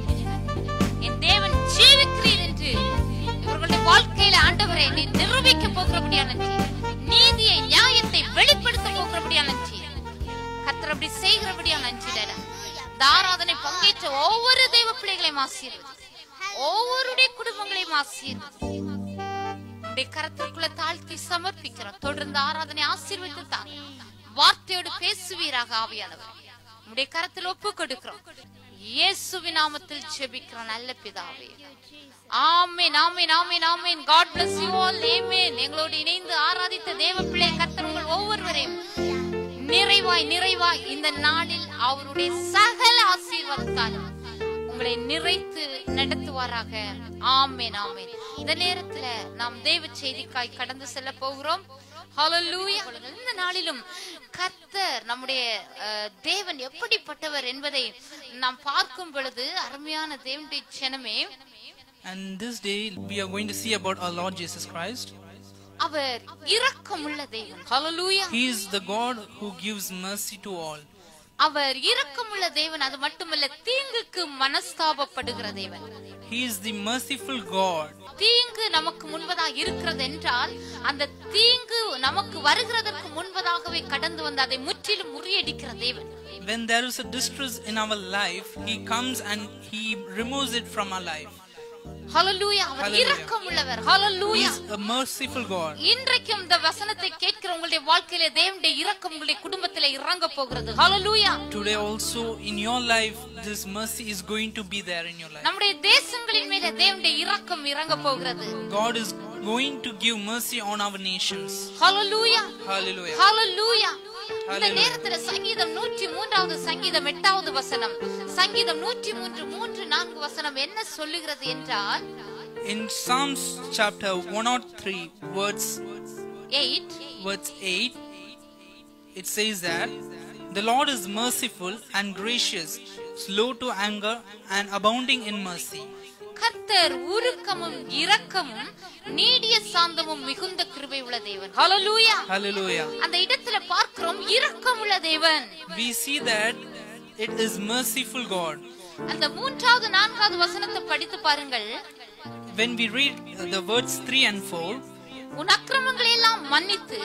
Speaker 1: என் தேவன் ஜீவிக்கிறீர் என்று இவர்களுடைய வாழ்க்கையில ஆண்டவரை நீ நிரூபிக்க போகிறபடியா நன்றி நீதியை நியாயத்தை வெளிப்படுத்த போகிறபடியா நன்றி கர்த்தர் அப்படி செய்கிறபடியா நன்றி டேடா இந்த ஆராதனை பங்கேற்ற ஒவ்வொரு தெய்வ பிள்ளைகளையும் ஆசீர்வதி ஒவ்வொருடைய குடும்பங்களையும் ஆசீர்வதி உடைய கரத்திற்குள்ள தாழ்த்தி சமர்ப்பிக்கிறோம் தொடர்ந்து ஆராதனை ஆசீர்வதித்து தாங்க வார்த்தையோடு பேசுவீராக ஆவியானவர் உடைய கரத்தில் ஒப்பு கொடுக்கிறோம் இயேசுவின் நாமத்தில் ஜெபிக்கிறோம் நல்ல பிதாவே ஆமென் ஆமென் ஆமென் ஆமென் காட் bless you all ஆமென் எங்களோடு இணைந்து ஆராதித்த தேவ பிள்ளை கர்த்தர் உங்கள் ஒவ்வொருவரையும் நிறைவாய் நிறைவாய் இந்த நாளில் அவருடைய சகல ஆசீர்வாதத்தாலும் உங்களை நிறைத்து நடத்துவாராக ஆமென் ஆமென் இந்த நேரத்துல நாம் தேவ செய்திக்காய் கடந்து செல்ல போகிறோம் ஹalleluya இந்த நாளிலும் கர்த்தர் நம்முடைய அஹ், தேவன் எப்படிப்பட்டவர் என்பதை நாம் பார்க்கும் பொழுது அருமையான தேவனுடைய ஜனமே
Speaker 2: And this day we are going to see about our Lord Jesus Christ.
Speaker 1: அவர் இரக்கமுள்ள தேவன் ஹalleluya
Speaker 2: He is the God who gives mercy to all.
Speaker 1: அவர் இரக்கமுள்ள தேவன் அது மட்டுமல்ல தீங்குக்கு மனஸ்தாபப்படுகிற தேவன்
Speaker 2: He is the merciful God.
Speaker 1: தீங்கு நமக்கு முன்பதாக இருக்கிறது என்றால் அந்த தீங்கு நமக்கு வருகிறதற்கு முன்பதாகவே கடந்து வந்து அதை முற்றிலும் முறியடிக்கிற தேவன்
Speaker 2: When there is a distress in our life, He comes and He removes it from our life.
Speaker 1: Hallelujah our
Speaker 2: Hallelujah.
Speaker 1: இரக்கமுள்ளவர்
Speaker 2: He
Speaker 1: hallelujah
Speaker 2: is a merciful God.
Speaker 1: இன்றைக்கும் இந்த வசனத்தை கேட்கிற உங்களுடைய வாழ்க்கையில தேவனுடைய இரக்கம் உங்களுடைய குடும்பத்தில இறங்க போகிறது ஹalleluya
Speaker 2: Today also in your life, this mercy is going to be there in your life.
Speaker 1: நம்முடைய தேசங்களின் மேல தேவனுடைய இரக்கம் இறங்க போகிறது
Speaker 2: God is going to give mercy on our nations.
Speaker 1: Hallelujah
Speaker 2: Hallelujah.
Speaker 1: ஹalleluya இந்த
Speaker 2: Hallelujah.
Speaker 1: நேரத்துல சங்கீதம் நூற்றி மூன்றாவது சங்கீதம் எட்டாவது வசனம் சங்கீதம் நூற்றி மூன்று மூன்று நான்கு வசனம் என்ன சொல்லுகிறது என்றால்
Speaker 2: In Psalms chapter 103, words
Speaker 1: eight
Speaker 2: verse 8, it says that the Lord is merciful and gracious, slow to anger, and abounding in mercy.
Speaker 1: கர்த்தர் உருக்கமும் இரக்கமும் நீடிய சாந்தமும் மிகுந்த கிருபை உள்ள தேவன் ஹalleluya
Speaker 2: Hallelujah.
Speaker 1: அந்த இடத்துல பார்க்கிறோம் இரக்கம் உள்ள தேவன்
Speaker 2: We see that it is merciful God.
Speaker 1: அந்த மூன்றாவது நான்காவது வசனத்தை படித்து பாருங்கள்
Speaker 2: When we read uh, the words 3 and 4,
Speaker 1: உன் அக்கிரமங்களை எல்லாம் மன்னித்து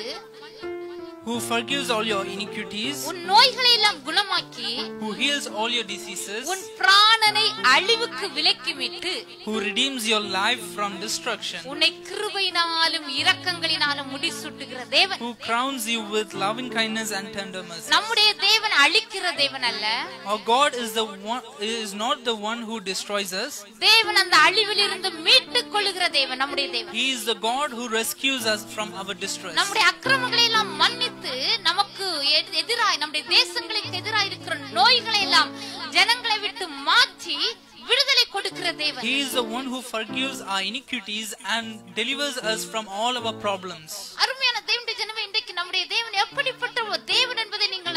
Speaker 2: who forgives all your iniquities,
Speaker 1: உன் நோய்களை எல்லாம் குணமாக்கி
Speaker 2: who heals all your diseases,
Speaker 1: உன் பிராணனை அழிவுக்கு விலக்கி விட்டு
Speaker 2: who redeems your life from destruction,
Speaker 1: உன்னை கிருபையினாலும் இரக்கங்களினாலும் முடிசூட்டுகிற தேவன்
Speaker 2: who crowns you with loving kindness and tender mercy.
Speaker 1: நம்முடைய தேவன் அழிக்கிற தேவன் அல்ல
Speaker 2: Our God is the one is not the one who destroys us.
Speaker 1: தேவன் அந்த அழிவில் இருந்து மீட்டுக் கொள்ளுகிற தேவன் நம்முடைய தேவன்
Speaker 2: He is the God who rescues us from our distress.
Speaker 1: நம்முடைய அக்கிரமங்களை எல்லாம் மன்னித்து நமக்கு எதி- எதிராய் நம்முடைய தேசங்களுக்கு எதிராய் இருக்கிற நோய்களை எல்லாம் ஜனங்களை விட்டு மாற்றி விடுதலை கொடுக்கிற தேவன்
Speaker 2: He is the one who forgives our iniquities and delivers us from all our problems.
Speaker 1: அருமையான தேவனுடைய ஜனமே இன்றைக்கு நம்முடைய தேவன் எப்படிப்பட்ட ஒரு தேவன் என்பதை நீங்கள் நன்றாக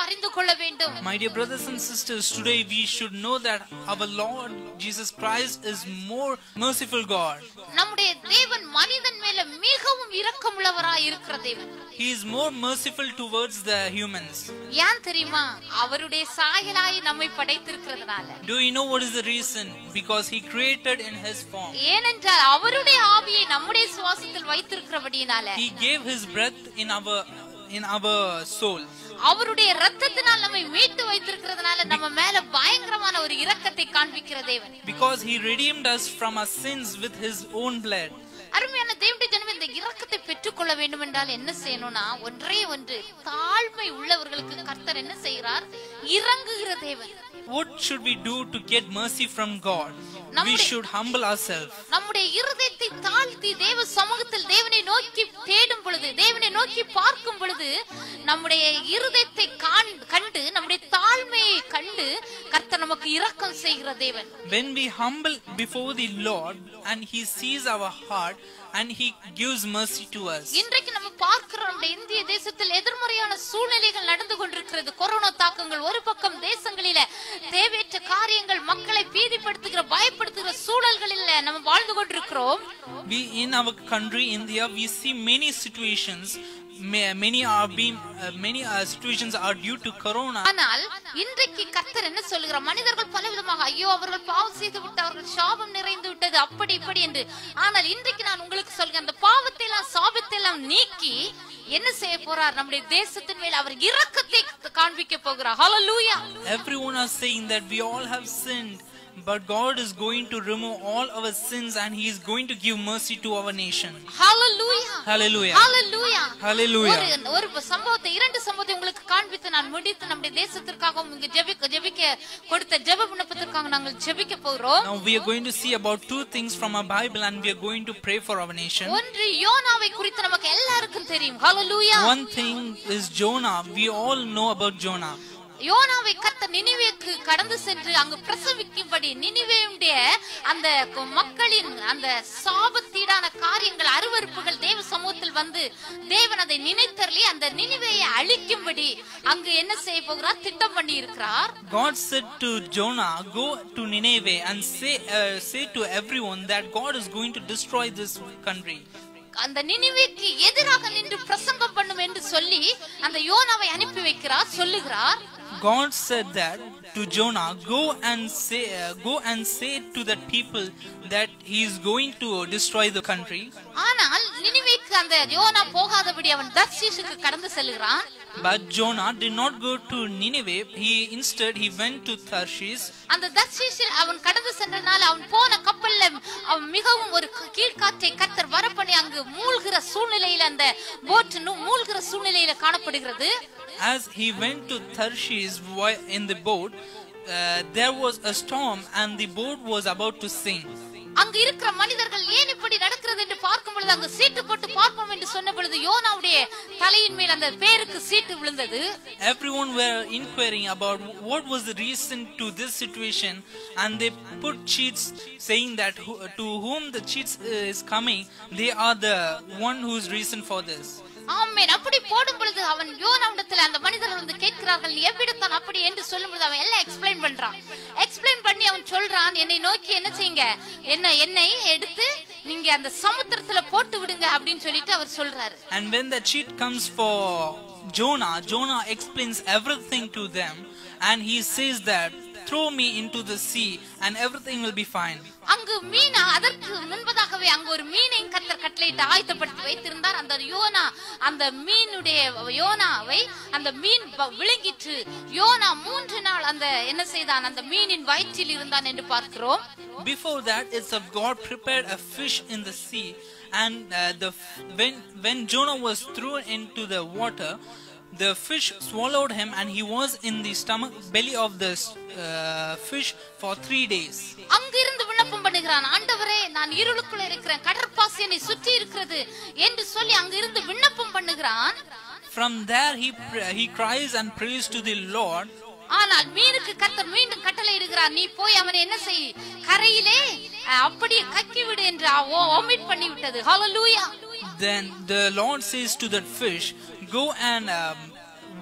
Speaker 1: அறிந்து கொள்ள வேண்டும்
Speaker 2: My dear brothers and sisters, today we should know that our Lord Jesus Christ is more merciful God.
Speaker 1: நம்முடைய தேவன் மனிதன் மேல மிகவும் இரக்கமுள்ளவராய் இருக்கிற தேவன்
Speaker 2: He is more merciful towards the humans.
Speaker 1: ஏன் தெரியுமா அவருடைய சாயலாய் நம்மை படைத்திருக்கிறதுனால
Speaker 2: Do you know what is the reason? Because He created in His form.
Speaker 1: ஏனென்றால் அவருடைய ஆவியை நம்முடைய சுவாசத்தில் வைத்திருக்கிறபடியினால
Speaker 2: He gave His breath in our in our soul.
Speaker 1: அவருடைய ரத்தத்தினால் நம்மை மீட்டு வைத்திருக்கிறதுனால நம்ம மேல பயங்கரமான ஒரு இரக்கத்தை காண்பிக்கிற தேவன்
Speaker 2: Because He redeemed us from our sins with His own blood.
Speaker 1: அருமையான தேவனுடைய ஜனம் இந்த இரக்கத்தை பெற்றுக்கொள்ள வேண்டும் என்றால் என்ன செய்யணும்னா ஒன்றே ஒன்று தாழ்மை உள்ளவர்களுக்கு கர்த்தர் என்ன செய்கிறார் இறங்குகிற தேவன்
Speaker 2: What should we do to get mercy from God? We
Speaker 1: நம்முடைய-
Speaker 2: should humble ourselves.
Speaker 1: நம்முடைய இருதயத்தை தாழ்த்தி தேவ சமூகத்தில் தேவனை நோக்கி தேடும் பொழுது தேவனை நோக்கி பார்க்கும் பொழுது நம்முடைய இருதயத்தை காண்- கண்டு நம்முடைய தாழ்மையை கண்டு கர்த்தர் நமக்கு இரக்கம் செய்கிற தேவன்
Speaker 2: When we humble before the Lord and He sees our heart and He gives mercy to us.
Speaker 1: இன்றைக்கு நம்ம பார்க்கிறோம் நம்முடைய இந்திய தேசத்தில் எதிர்மறையான சூழ்நிலைகள் நடந்து கொண்டிருக்கிறது கொரோனா தாக்கங்கள் ஒரு பக்கம் தேசங்களில தேவையற்ற காரியங்கள் மக்களை பீதிப்படுத்துகிற பயப்படுத்துகிற சூழல்களில் நம்ம வாழ்ந்து கொண்டிருக்கிறோம்
Speaker 2: We in our country, India, we see many situations. ma- Many are being, uh, many uh, situations are due to Corona.
Speaker 1: ஆனால் இன்றைக்கு கர்த்தர் என்ன சொல்லுகிறார் மனிதர்கள் பலவிதமாக ஐயோ அவர்கள் பாவம் செய்து விட்டார்கள் சாபம் நிறைந்து விட்டது அப்படி இப்படி என்று ஆனால் இன்றைக்கு நான் உங்களுக்கு சொல்கிறேன் அந்த பாவத்தை எல்லாம் சாபத்தை எல்லாம் நீக்கி என்ன செய்ய போறார் நம்முடைய தேசத்தின் மேல் அவர் இரக்கத்தை காண்பிக்க போகிறார் ஹalleluya
Speaker 2: Everyone are saying that we all have sinned, but God is going to remove all our sins and He is going to give mercy to our nation.
Speaker 1: Hallelujah
Speaker 2: Hallelujah.
Speaker 1: Hallelujah
Speaker 2: Hallelujah.
Speaker 1: ஒரு ஒரு சம்பவத்தை இரண்டு சம்பவத்தை உங்களுக்கு காண்பித்து நான் முடித்து நம்முடைய தேசத்திற்காக இங்க ஜெபிக்க ஜெபிக்க கொடுத்த ஜெப விண்ணப்பத்திற்காக நாங்கள் ஜெபிக்க போகிறோம்
Speaker 2: Now we are going to see about two things from our Bible and we are going to pray for our nation.
Speaker 1: ஒன்று யோனாவை குறித்து நமக்கு எல்லாருக்கும் தெரியும் ஹalleluya
Speaker 2: One thing is Jonah. We all know about Jonah.
Speaker 1: யோனாவை கத்த நினிவேக்கு கடந்து சென்று அங்கு பிரசவிக்கும்படி நினிவேயுடைய அந்த க- மக்களின் அந்த சாபத்தீடான காரியங்கள் அருவருப்புகள் தேவ சமூகத்தில் வந்து தேவன் அதை நினைத்தரலி அந்த நினிவேயை அழிக்கும்படி அங்கு என்ன செய்ய போகிறார் திட்டம் பண்ணி இருக்கிறார்
Speaker 2: God said to Jonah, "Go to Nineveh and say uh, say to everyone that God is going to destroy this country."
Speaker 1: அந்த நினிவேக்கு எதிராக நின்று பிரசங்கம் பண்ணும் என்று சொல்லி அந்த யோனாவை அனுப்பி வைக்கிறார் சொல்லுகிறார்
Speaker 2: God said that to Jonah, "Go and say, uh, go and say to the people that He is going to destroy the country."
Speaker 1: ஆனால் நினிவேக்கு அந்த யோனா போகாதபடி அவன் தர்ஷீஷுக்கு கடந்து செல்கிறான்
Speaker 2: But Jonah did not go to Nineveh. He instead he went to Tarshish.
Speaker 1: அந்த தர்ஷீஷில் அவன் கடந்து சென்றனால அவன் போன கப்பல்ல அவன் மிகவும் ஒரு க- கீழ்காற்றை கத்தர் வரப்பண்ணி அங்கு மூழ்கிற சூழ்நிலையில அந்த போட் மூழ்கிற சூழ்நிலையில காணப்படுகிறது
Speaker 2: As he went to Tarshish wi- in the boat, uh, there was a storm and the boat was about to sink.
Speaker 1: அங்கு இருக்கிற மனிதர்கள் ஏன் இப்படி நடக்கிறது என்று பார்க்கும் பொழுது அங்கு சீட்டு போட்டு பார்ப்போம் என்று சொன்ன பொழுது யோனாவுடைய தலையின் மேல் அந்த பேருக்கு சீட்டு விழுந்தது
Speaker 2: Everyone were inquiring about what was the reason to this situation, and they put cheats saying that who, to whom the cheats is coming, they are the one who's reason for this.
Speaker 1: ஆமென் அப்படி போடும் பொழுது அவன் யோனாவிடத்துல அந்த மனிதர்கள் வந்து கேட்கிறார்கள் நீ எவ்விடத்தான் அப்படி என்று சொல்லும் பொழுது அவன் எல்லாம் எக்ஸ்பிளைன் பண்றான் எக்ஸ்பிளைன் பண்ணி அவன் சொல்றான் என்னை நோக்கி என்ன செய்யுங்க என்ன என்னை எடுத்து நீங்க அந்த சமுத்திரத்துல போட்டு விடுங்க அப்படின்னு சொல்லிட்டு அவர் சொல்றாரு
Speaker 2: And when the cheat comes for Jonah, Jonah explains everything to them, and he says that throw me into the sea, and everything will be fine.
Speaker 1: அங்கு மீனா அதற்கு முன்பதாகவே அங்கு ஒரு மீனையும் கத்தர் கட்டளையிட்டு ஆயத்தப்படுத்தி வைத்திருந்தார் அந்த யோனா அந்த மீனுடைய யோனாவை அந்த மீன் வ- விழுங்கிற்று யோனா மூன்று நாள் அந்த என்ன செய்தான் அந்த மீனின் வயிற்றில் இருந்தான் என்று பார்க்கிறோம்
Speaker 2: Before that, it's of God prepared a fish in the sea, and uh, the f- when when Jonah was thrown into the water, the fish swallowed him, and he was in the stomach belly of the uh, fish for three days.
Speaker 1: அங்கிருந்து விண்ணப்பம் பண்ணுகிறான் ஆண்டவரே நான் இருளுக்குள்ள இருக்கிறேன் கடற்பாசி என்னை சுற்றி இருக்கிறது என்று சொல்லி அங்கிருந்து விண்ணப்பம் பண்ணுகிறான்
Speaker 2: From there, he pr- he cries and prays to the Lord.
Speaker 1: ஆனால் மீனுக்கு கத்தர் மீண்டும் கட்டளை இடுகிறார் நீ போய் அவனை என்ன செய் கரையிலே அஹ், அப்படியே கக்கி விடு என்று ஒமிட் பண்ணி விட்டது ஹalleluya
Speaker 2: Then the Lord says to that fish, Go and um,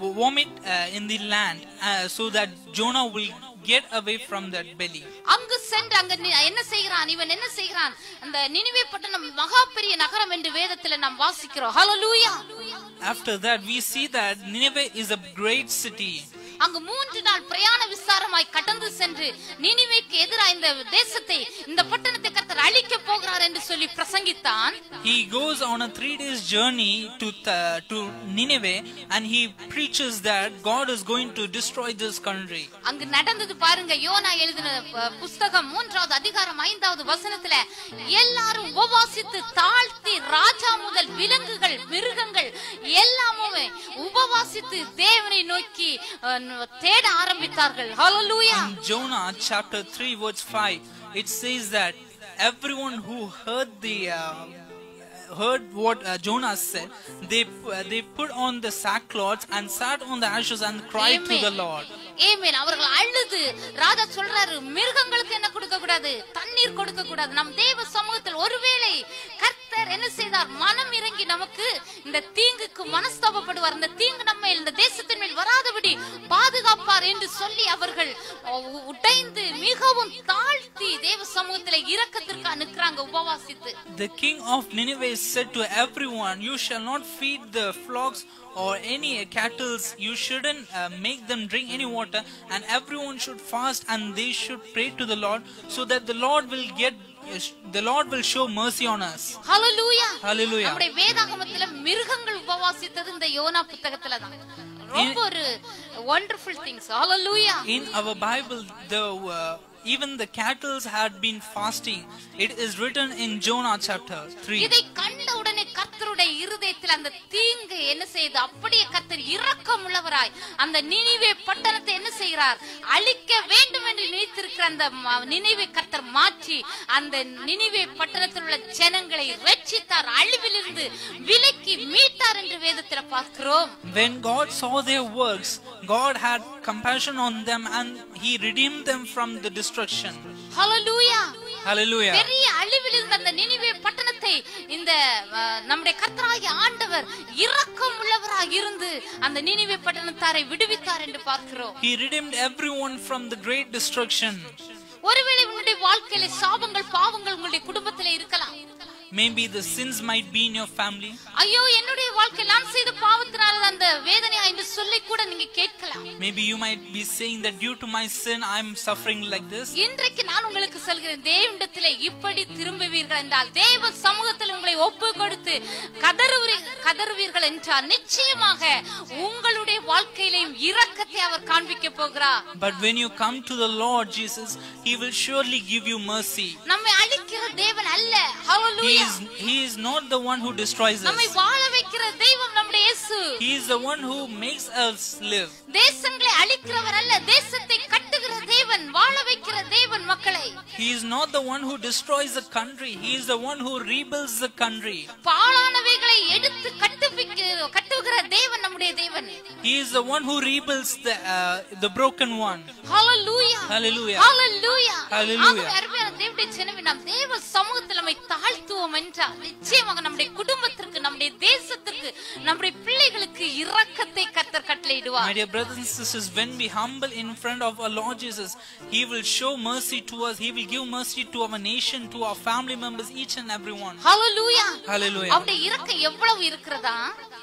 Speaker 2: vomit uh, in the land uh, so that Jonah will get away from that belly.
Speaker 1: அங்கு சென்று அங்க நி- என்ன செய்கிறான் இவன் என்ன செய்கிறான் அந்த நினிவே பட்டணம் மகா பெரிய நகரம் என்று வேதத்துல நாம் வாசிக்கிறோம் ஹalleluya
Speaker 2: After that, we see that Nineveh is a great city.
Speaker 1: அங்கு மூன்று நாள் பிரயாண விசாரமாய் கடந்து சென்று நினிவேக்கு எதிராக இந்த தேசத்தை இந்த பட்டணத்தை கர்த்தர் அழிக்க போகிறார் என்று சொல்லி பிரசங்கித்தான்
Speaker 2: He goes on a three days journey to th- to Nineveh and he preaches that God is going to destroy this country.
Speaker 1: அங்கு நடந்தது பாருங்க யோனா எழுதின அஹ், புஸ்தகம் மூன்றாவது அதிகாரம் ஐந்தாவது வசனத்துல எல்லாரும் உபவாசித்து தாழ்த்தி ராஜா முதல் விலங்குகள் மிருகங்கள் எல்லாமுமே உபவாசித்து தேவனை நோக்கி அஹ், தேட ஆரம்பித்தார்கள் ஹalleluya
Speaker 2: In Jonah chapter 3 verse 5 it says that everyone who heard the uh, heard what uh, Jonah said they uh, they put on the sackcloths and sat on the ashes and cried to the Lord
Speaker 1: ஏமேன் அவர்கள் அழுது ராஜா சொல்றாரு மிருகங்களுக்கு என்ன கொடுக்க கூடாது தண்ணீர் கொடுக்க கூடாது நம் தேவ சமூகத்தில் ஒருவேளை கர்த்தர் என்ன செய்தார் மனம் இறங்கி நமக்கு இந்த தீங்குக்கு மனஸ்தாபப்படுவார் இந்த தீங்கு நம்ம இந்த தேசத்தின் மேல் வராதபடி பாதுகாப்பார் என்று சொல்லி அவர்கள் உ- உடைந்து மிகவும் தாழ்த்தி தேவ சமூகத்துல இரக்கத்திற்கு நிற்கிறாங்க உபவாசித்து
Speaker 2: The king of Nineveh said to everyone, You shall not feed the flocks or any cattle, you shouldn't uh, make them drink any water, and everyone should fast and they should pray to the Lord, so that the Lord will get the Lord will show mercy on us.
Speaker 1: Hallelujah
Speaker 2: Hallelujah.
Speaker 1: நம்முடைய வேதாகமத்துல மிருகங்கள் உபவாசித்தது இந்த YONO புத்தகத்துல தான் ரொம்ப ஒரு wonderful things ஹalleluya
Speaker 2: In our Bible, the uh, even the cattle had been fasting. It is written in Jonah chapter 3.
Speaker 1: இதை கண்ட உடனே கர்த்தருடைய இருதயத்தில் அந்த தீங்கு என்ன செய்யுது அப்படியே கர்த்தர் இரக்கம் உள்ளவராய் அந்த நினைவே பட்டணத்தை என்ன செய்கிறார் அழிக்க வேண்டும் என்று நினைத்திருக்கிற அந்த ம- நினைவை கர்த்தர் மாற்றி அந்த நினைவே பட்டணத்தில் உள்ள ஜனங்களை ரட்சித்தார் அழிவிலிருந்து விலக்கி மீட்டார் என்று வேதத்தில் பார்க்கிறோம்
Speaker 2: When God saw their works, God had compassion on them and He redeemed them from the destruction.
Speaker 1: Hallelujah
Speaker 2: Hallelujah.
Speaker 1: பெரிய அழிவில் இருந்த அந்த நினைவே பட்டணத்தை இந்த அஹ், நம்முடைய கர்த்தராகிய ஆண்டவர் இரக்கம் உள்ளவராக இருந்து அந்த நினைவே பட்டணத்தாரை விடுவித்தார் என்று பார்க்கிறோம்
Speaker 2: He redeemed everyone from the great destruction.
Speaker 1: ஒருவேளை உன்னுடைய வாழ்க்கையில சாபங்கள் பாவங்கள் உங்களுடைய குடும்பத்திலே இருக்கலாம்
Speaker 2: Maybe the sins might be in your family.
Speaker 1: ஐயோ என்னுடைய வாழ்க்கை நான் செய்த பாவத்தினால அந்த வேதனையா என்று சொல்லி கூட நீங்க கேட்கலாம்
Speaker 2: Maybe you might be saying that due to my sin, I'm suffering like this.
Speaker 1: இன்றைக்கு நான் உங்களுக்கு சொல்கிறேன் தேவனிடத்திலே இப்படி திரும்புவீர்கள் என்றால் தேவ சமூகத்தில் உங்களை ஒப்பு கொடுத்து கதறுவீ கதறுவீர்கள் என்றால் நிச்சயமாக உங்களுடைய வாழ்க்கையிலையும் இரக்கத்தை அவர் காண்பிக்க போகிறார்
Speaker 2: But when you come to the Lord Jesus, He will surely give you mercy.
Speaker 1: நம்மை அழிக்கிற தேவன் அல்ல
Speaker 2: He
Speaker 1: Hallelujah.
Speaker 2: is, he is not the one who destroys
Speaker 1: நம்மை
Speaker 2: us.
Speaker 1: வாழ வைக்கிற தெய்வம் நம்முடைய இயேசு
Speaker 2: He is the one who makes us live.
Speaker 1: தேசங்களை அழிக்கிறவர் அல்ல தேசத்தை கட்டுகிற தேவன் வாழ வைக்கிற தேவன் மக்களை
Speaker 2: He is not the one who destroys the country. He is the one who rebuilds the country.
Speaker 1: பாழானவைகளை எடுத்து கட்டுவிக்க கட்டுகிற தேவன் நம்முடைய தேவன்
Speaker 2: He is the one who rebuilds the uh, the broken one.
Speaker 1: Hallelujah.
Speaker 2: Hallelujah.
Speaker 1: Hallelujah.
Speaker 2: Hallelujah.
Speaker 1: ஆகவே அருமையான தேவனுடைய ஜனமே, நாம் தேவ சமூகத்தில் நம்மை தாழ்த்துவோம் என்றால் நிச்சயமாக நம்முடைய குடும்பத்திற்கு நம்முடைய தேசத்திற்கு நம்முடைய பிள்ளைகளுக்கு இரக்கத்தை கர்த்தர் கட்டளையிடுவார்
Speaker 2: My dear brothers and sisters, when we humble in front of our Lord Jesus, He will show mercy to us. He will give mercy to our nation, to our family members, each and every one.
Speaker 1: Hallelujah.
Speaker 2: Hallelujah.
Speaker 1: அவருடைய இரக்கம் எவ்வளவு இருக்கிறதா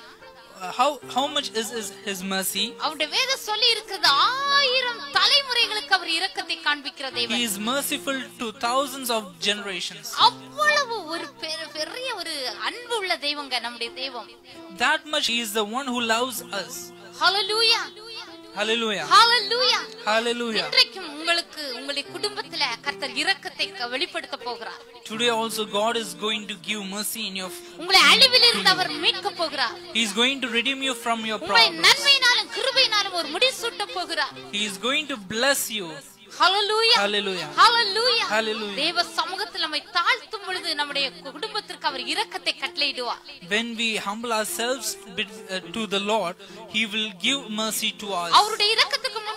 Speaker 2: Uh, how how much is, is His mercy?
Speaker 1: அவருடைய வேதம் சொல்லி இருக்கிறது ஆயிரம் தலைமுறைகளுக்கு அவர் இரக்கத்தை காண்பிக்கிற
Speaker 2: He
Speaker 1: தேவன்
Speaker 2: is merciful to thousands of generations.
Speaker 1: அவ்வளவு ஒரு பெரு- பெரிய ஒரு அன்பு உள்ள தெய்வங்க நம்முடைய தெய்வம்
Speaker 2: That much He is the one who loves us.
Speaker 1: Hallelujah
Speaker 2: Hallelujah.
Speaker 1: Hallelujah
Speaker 2: Hallelujah.
Speaker 1: இன்றைக்கும் உங்களுக்கு உங்களுடைய குடும்பத்துல கர்த்தர் இரக்கத்தை க- வெளிப்படுத்த போகிறார்
Speaker 2: Today also God is going to give mercy in your
Speaker 1: உங்களை அழிவில் இருந்து அவர் மீட்க போகிறார்
Speaker 2: He is going to redeem you from your
Speaker 1: உங்களை
Speaker 2: problems.
Speaker 1: நன்மையினாலும் கிருபையினாலும் ஒரு முடிசூட்ட போகிறார்
Speaker 2: He is going to bless you.
Speaker 1: Hallelujah
Speaker 2: Hallelujah.
Speaker 1: Hallelujah
Speaker 2: Hallelujah.
Speaker 1: தேவ சமூகத்தில் நம்மை தாழ்த்தும் பொழுது நம்முடைய குடும்பத்திற்கு அவர் இரக்கத்தை கட்டளையிடுவார்
Speaker 2: When we humble ourselves bit- uh, to the Lord, He will give mercy to us.
Speaker 1: அவருடைய இரக்கத்துக்கு முன்பதாக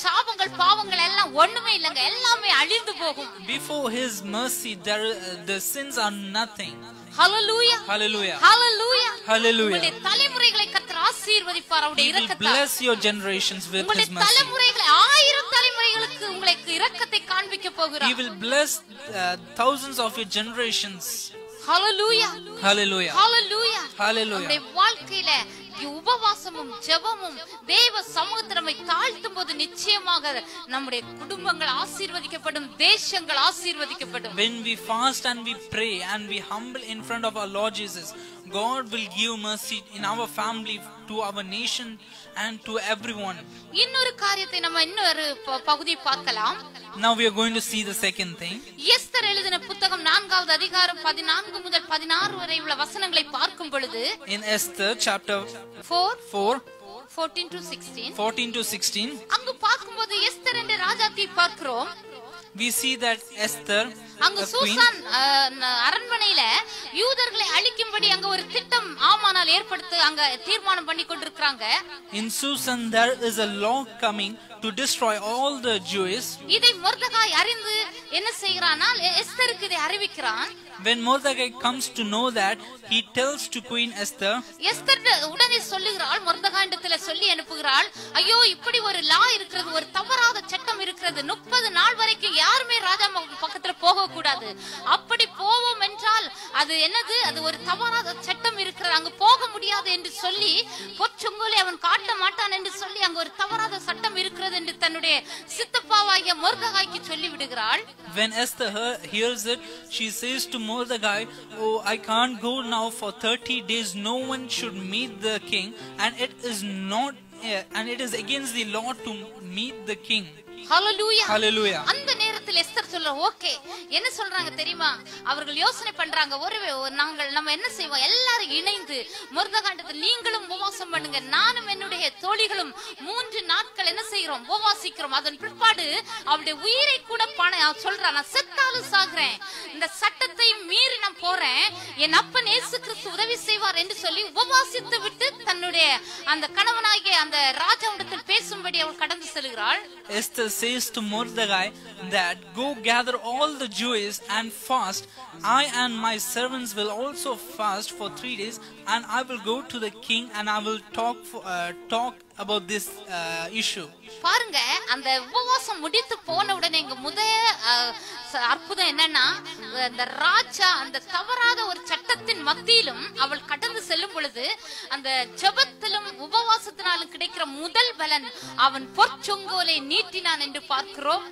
Speaker 1: சாபங்கள் பாவங்கள் எல்லாம் ஒண்ணுமே இல்லைங்க எல்லாமே அழிந்து போகும்
Speaker 2: Before His mercy, there, uh, the sins are nothing.
Speaker 1: Hallelujah
Speaker 2: Hallelujah.
Speaker 1: Hallelujah
Speaker 2: Hallelujah.
Speaker 1: உங்களுடைய தலைமுறைகளை கர்த்தர் ஆசீர்வதிப்பார் அவருடைய
Speaker 2: He will
Speaker 1: இரக்கத்தால்
Speaker 2: bless your generations with
Speaker 1: உங்களுடைய
Speaker 2: His mercy.
Speaker 1: தலைமுறைகளை ஆயிரம் தலைமுறைகளுக்கு உங்களுக்கு இரக்கத்தை காண்பிக்க
Speaker 2: He
Speaker 1: போகிறார்
Speaker 2: will bless uh, thousands of your generations.
Speaker 1: Hallelujah
Speaker 2: Hallelujah.
Speaker 1: Hallelujah
Speaker 2: Hallelujah.
Speaker 1: நம்முடைய வாழ்க்கையில உபவாசமும் ஜெபமும் தேவ சமூகத்தை நம்மை தாழ்த்தும் போது நிச்சயமாக நம்முடைய குடும்பங்கள் ஆசீர்வதிக்கப்படும் தேசங்கள் ஆசீர்வதிக்கப்படும்
Speaker 2: When we fast and we pray and we humble in front of our Lord Jesus, God will give mercy in our family, to our nation, and to everyone.
Speaker 1: இன்னொரு காரியத்தை நம்ம இன்னொரு ப- பகுதி பார்க்கலாம்
Speaker 2: Now we are going to see the second thing.
Speaker 1: Esther எழுதின புத்தகம் நான்காவது அதிகாரம் பதினான்கு முதல் பதினாறு வரை உள்ள வசனங்களை பார்க்கும் பொழுது
Speaker 2: In Esther chapter
Speaker 1: four
Speaker 2: 4,
Speaker 1: fourteen to sixteen
Speaker 2: 14 to 16,
Speaker 1: அங்கு பார்க்கும்போது எஸ்தர் என்ற ராஜாத்தை பார்க்கிறோம்
Speaker 2: we see that Esther,
Speaker 1: அங்கு
Speaker 2: a queen,
Speaker 1: சூசான் அஹ், ந- அரண்மனையில யூதர்களை அழிக்கும்படி அங்க ஒரு திட்டம் ஆமானால் ஏற்படுத்த அங்க தீர்மானம் பண்ணி கொண்டிருக்கிறாங்க
Speaker 2: in Susan there is a law coming to destroy all the Jews.
Speaker 1: இதை மொர்தகாய் அறிந்து என்ன செய்கிறானால் எ- எஸ்தருக்கு இதை அறிவிக்கிறான்
Speaker 2: When Mordecai comes to know that, he tells to Queen Esther,
Speaker 1: Esther உடனே சொல்லுகிறாள் மொர்தகாண்டத்துல சொல்லி அனுப்புகிறாள் ஐயோ இப்படி ஒரு லா இருக்கிறது ஒரு தவறாத சட்டம் இருக்கிறது முப்பது நாள் வரைக்கும் யாருமே ராஜா ம- பக்கத்துல போக கூடாது அப்படி போவோம் என்றால் அது என்னது அது ஒரு தவறாத சட்டம் இருக்கிறது அங்க போக முடியாது என்று சொல்லி பொற்சொங்கோலை அவன் காட்ட மாட்டான் என்று சொல்லி அங்க ஒரு தவறாத சட்டம் இருக்கிறது என்று தன்னுடைய சித்தப்பாவாகிய மொர்தகாய்க்கு சொல்லி விடுகிறாள்
Speaker 2: When Esther hear- hears it, she says to Mordecai, Oh, I can't go now for 30 days. No one should meet the king, and it is not, uh, and it is against the law to meet the king.
Speaker 1: Hallelujah
Speaker 2: Hallelujah.
Speaker 1: அந்த நேரத்தில் Esther சொல்ற okay என்ன சொல்றாங்க தெரியுமா அவர்கள் யோசனை பண்றாங்க ஒரு ஒரு நாங்கள் நம்ம என்ன செய்வோம் எல்லாரும் இணைந்து முருதகாண்டத்தில் நீங்களும் உபவாசம் பண்ணுங்க நானும் என்னுடைய தோழிகளும் மூன்று நாட்கள் என்ன செய்கிறோம் உபவாசிக்கிறோம் அதன் பிற்பாடு அவருடைய உயிரை கூட பண அவ சொல்றா நான் செத்தாலும் சாகுறேன் இந்த சட்டத்தை மீறி நான் போறேன் என் அப்பன் இயேசு கிறிஸ்து உதவி செய்வார் என்று சொல்லி உபவாசித்து விட்டு தன்னுடைய அந்த கணவனாகிய அந்த ராஜாவிடத்தில் பேசும்படி அவள் கடந்து செல்கிறாள்
Speaker 2: Esther says to Mordecai that go gather all the Jews and fast. I and my servants will also fast for three days, and I will go to the king and I will talk for, uh, talk about this uh, issue.
Speaker 1: பாருங்க அந்த உபவாசம் முடித்து போன உடனே இங்க முதல் அஹ், ச- அற்புதம் என்னன்னா அந்த ராஜா அந்த தவறாத ஒரு சட்டத்தின் மத்தியிலும் அவள் கடந்து செல்லும் பொழுது அந்த ஜெபத்திலும் உபவாசத்தினாலும் கிடைக்கிற முதல் பலன் அவன் பொற்சொங்கோலை நீட்டினான் என்று பார்க்கிறோம்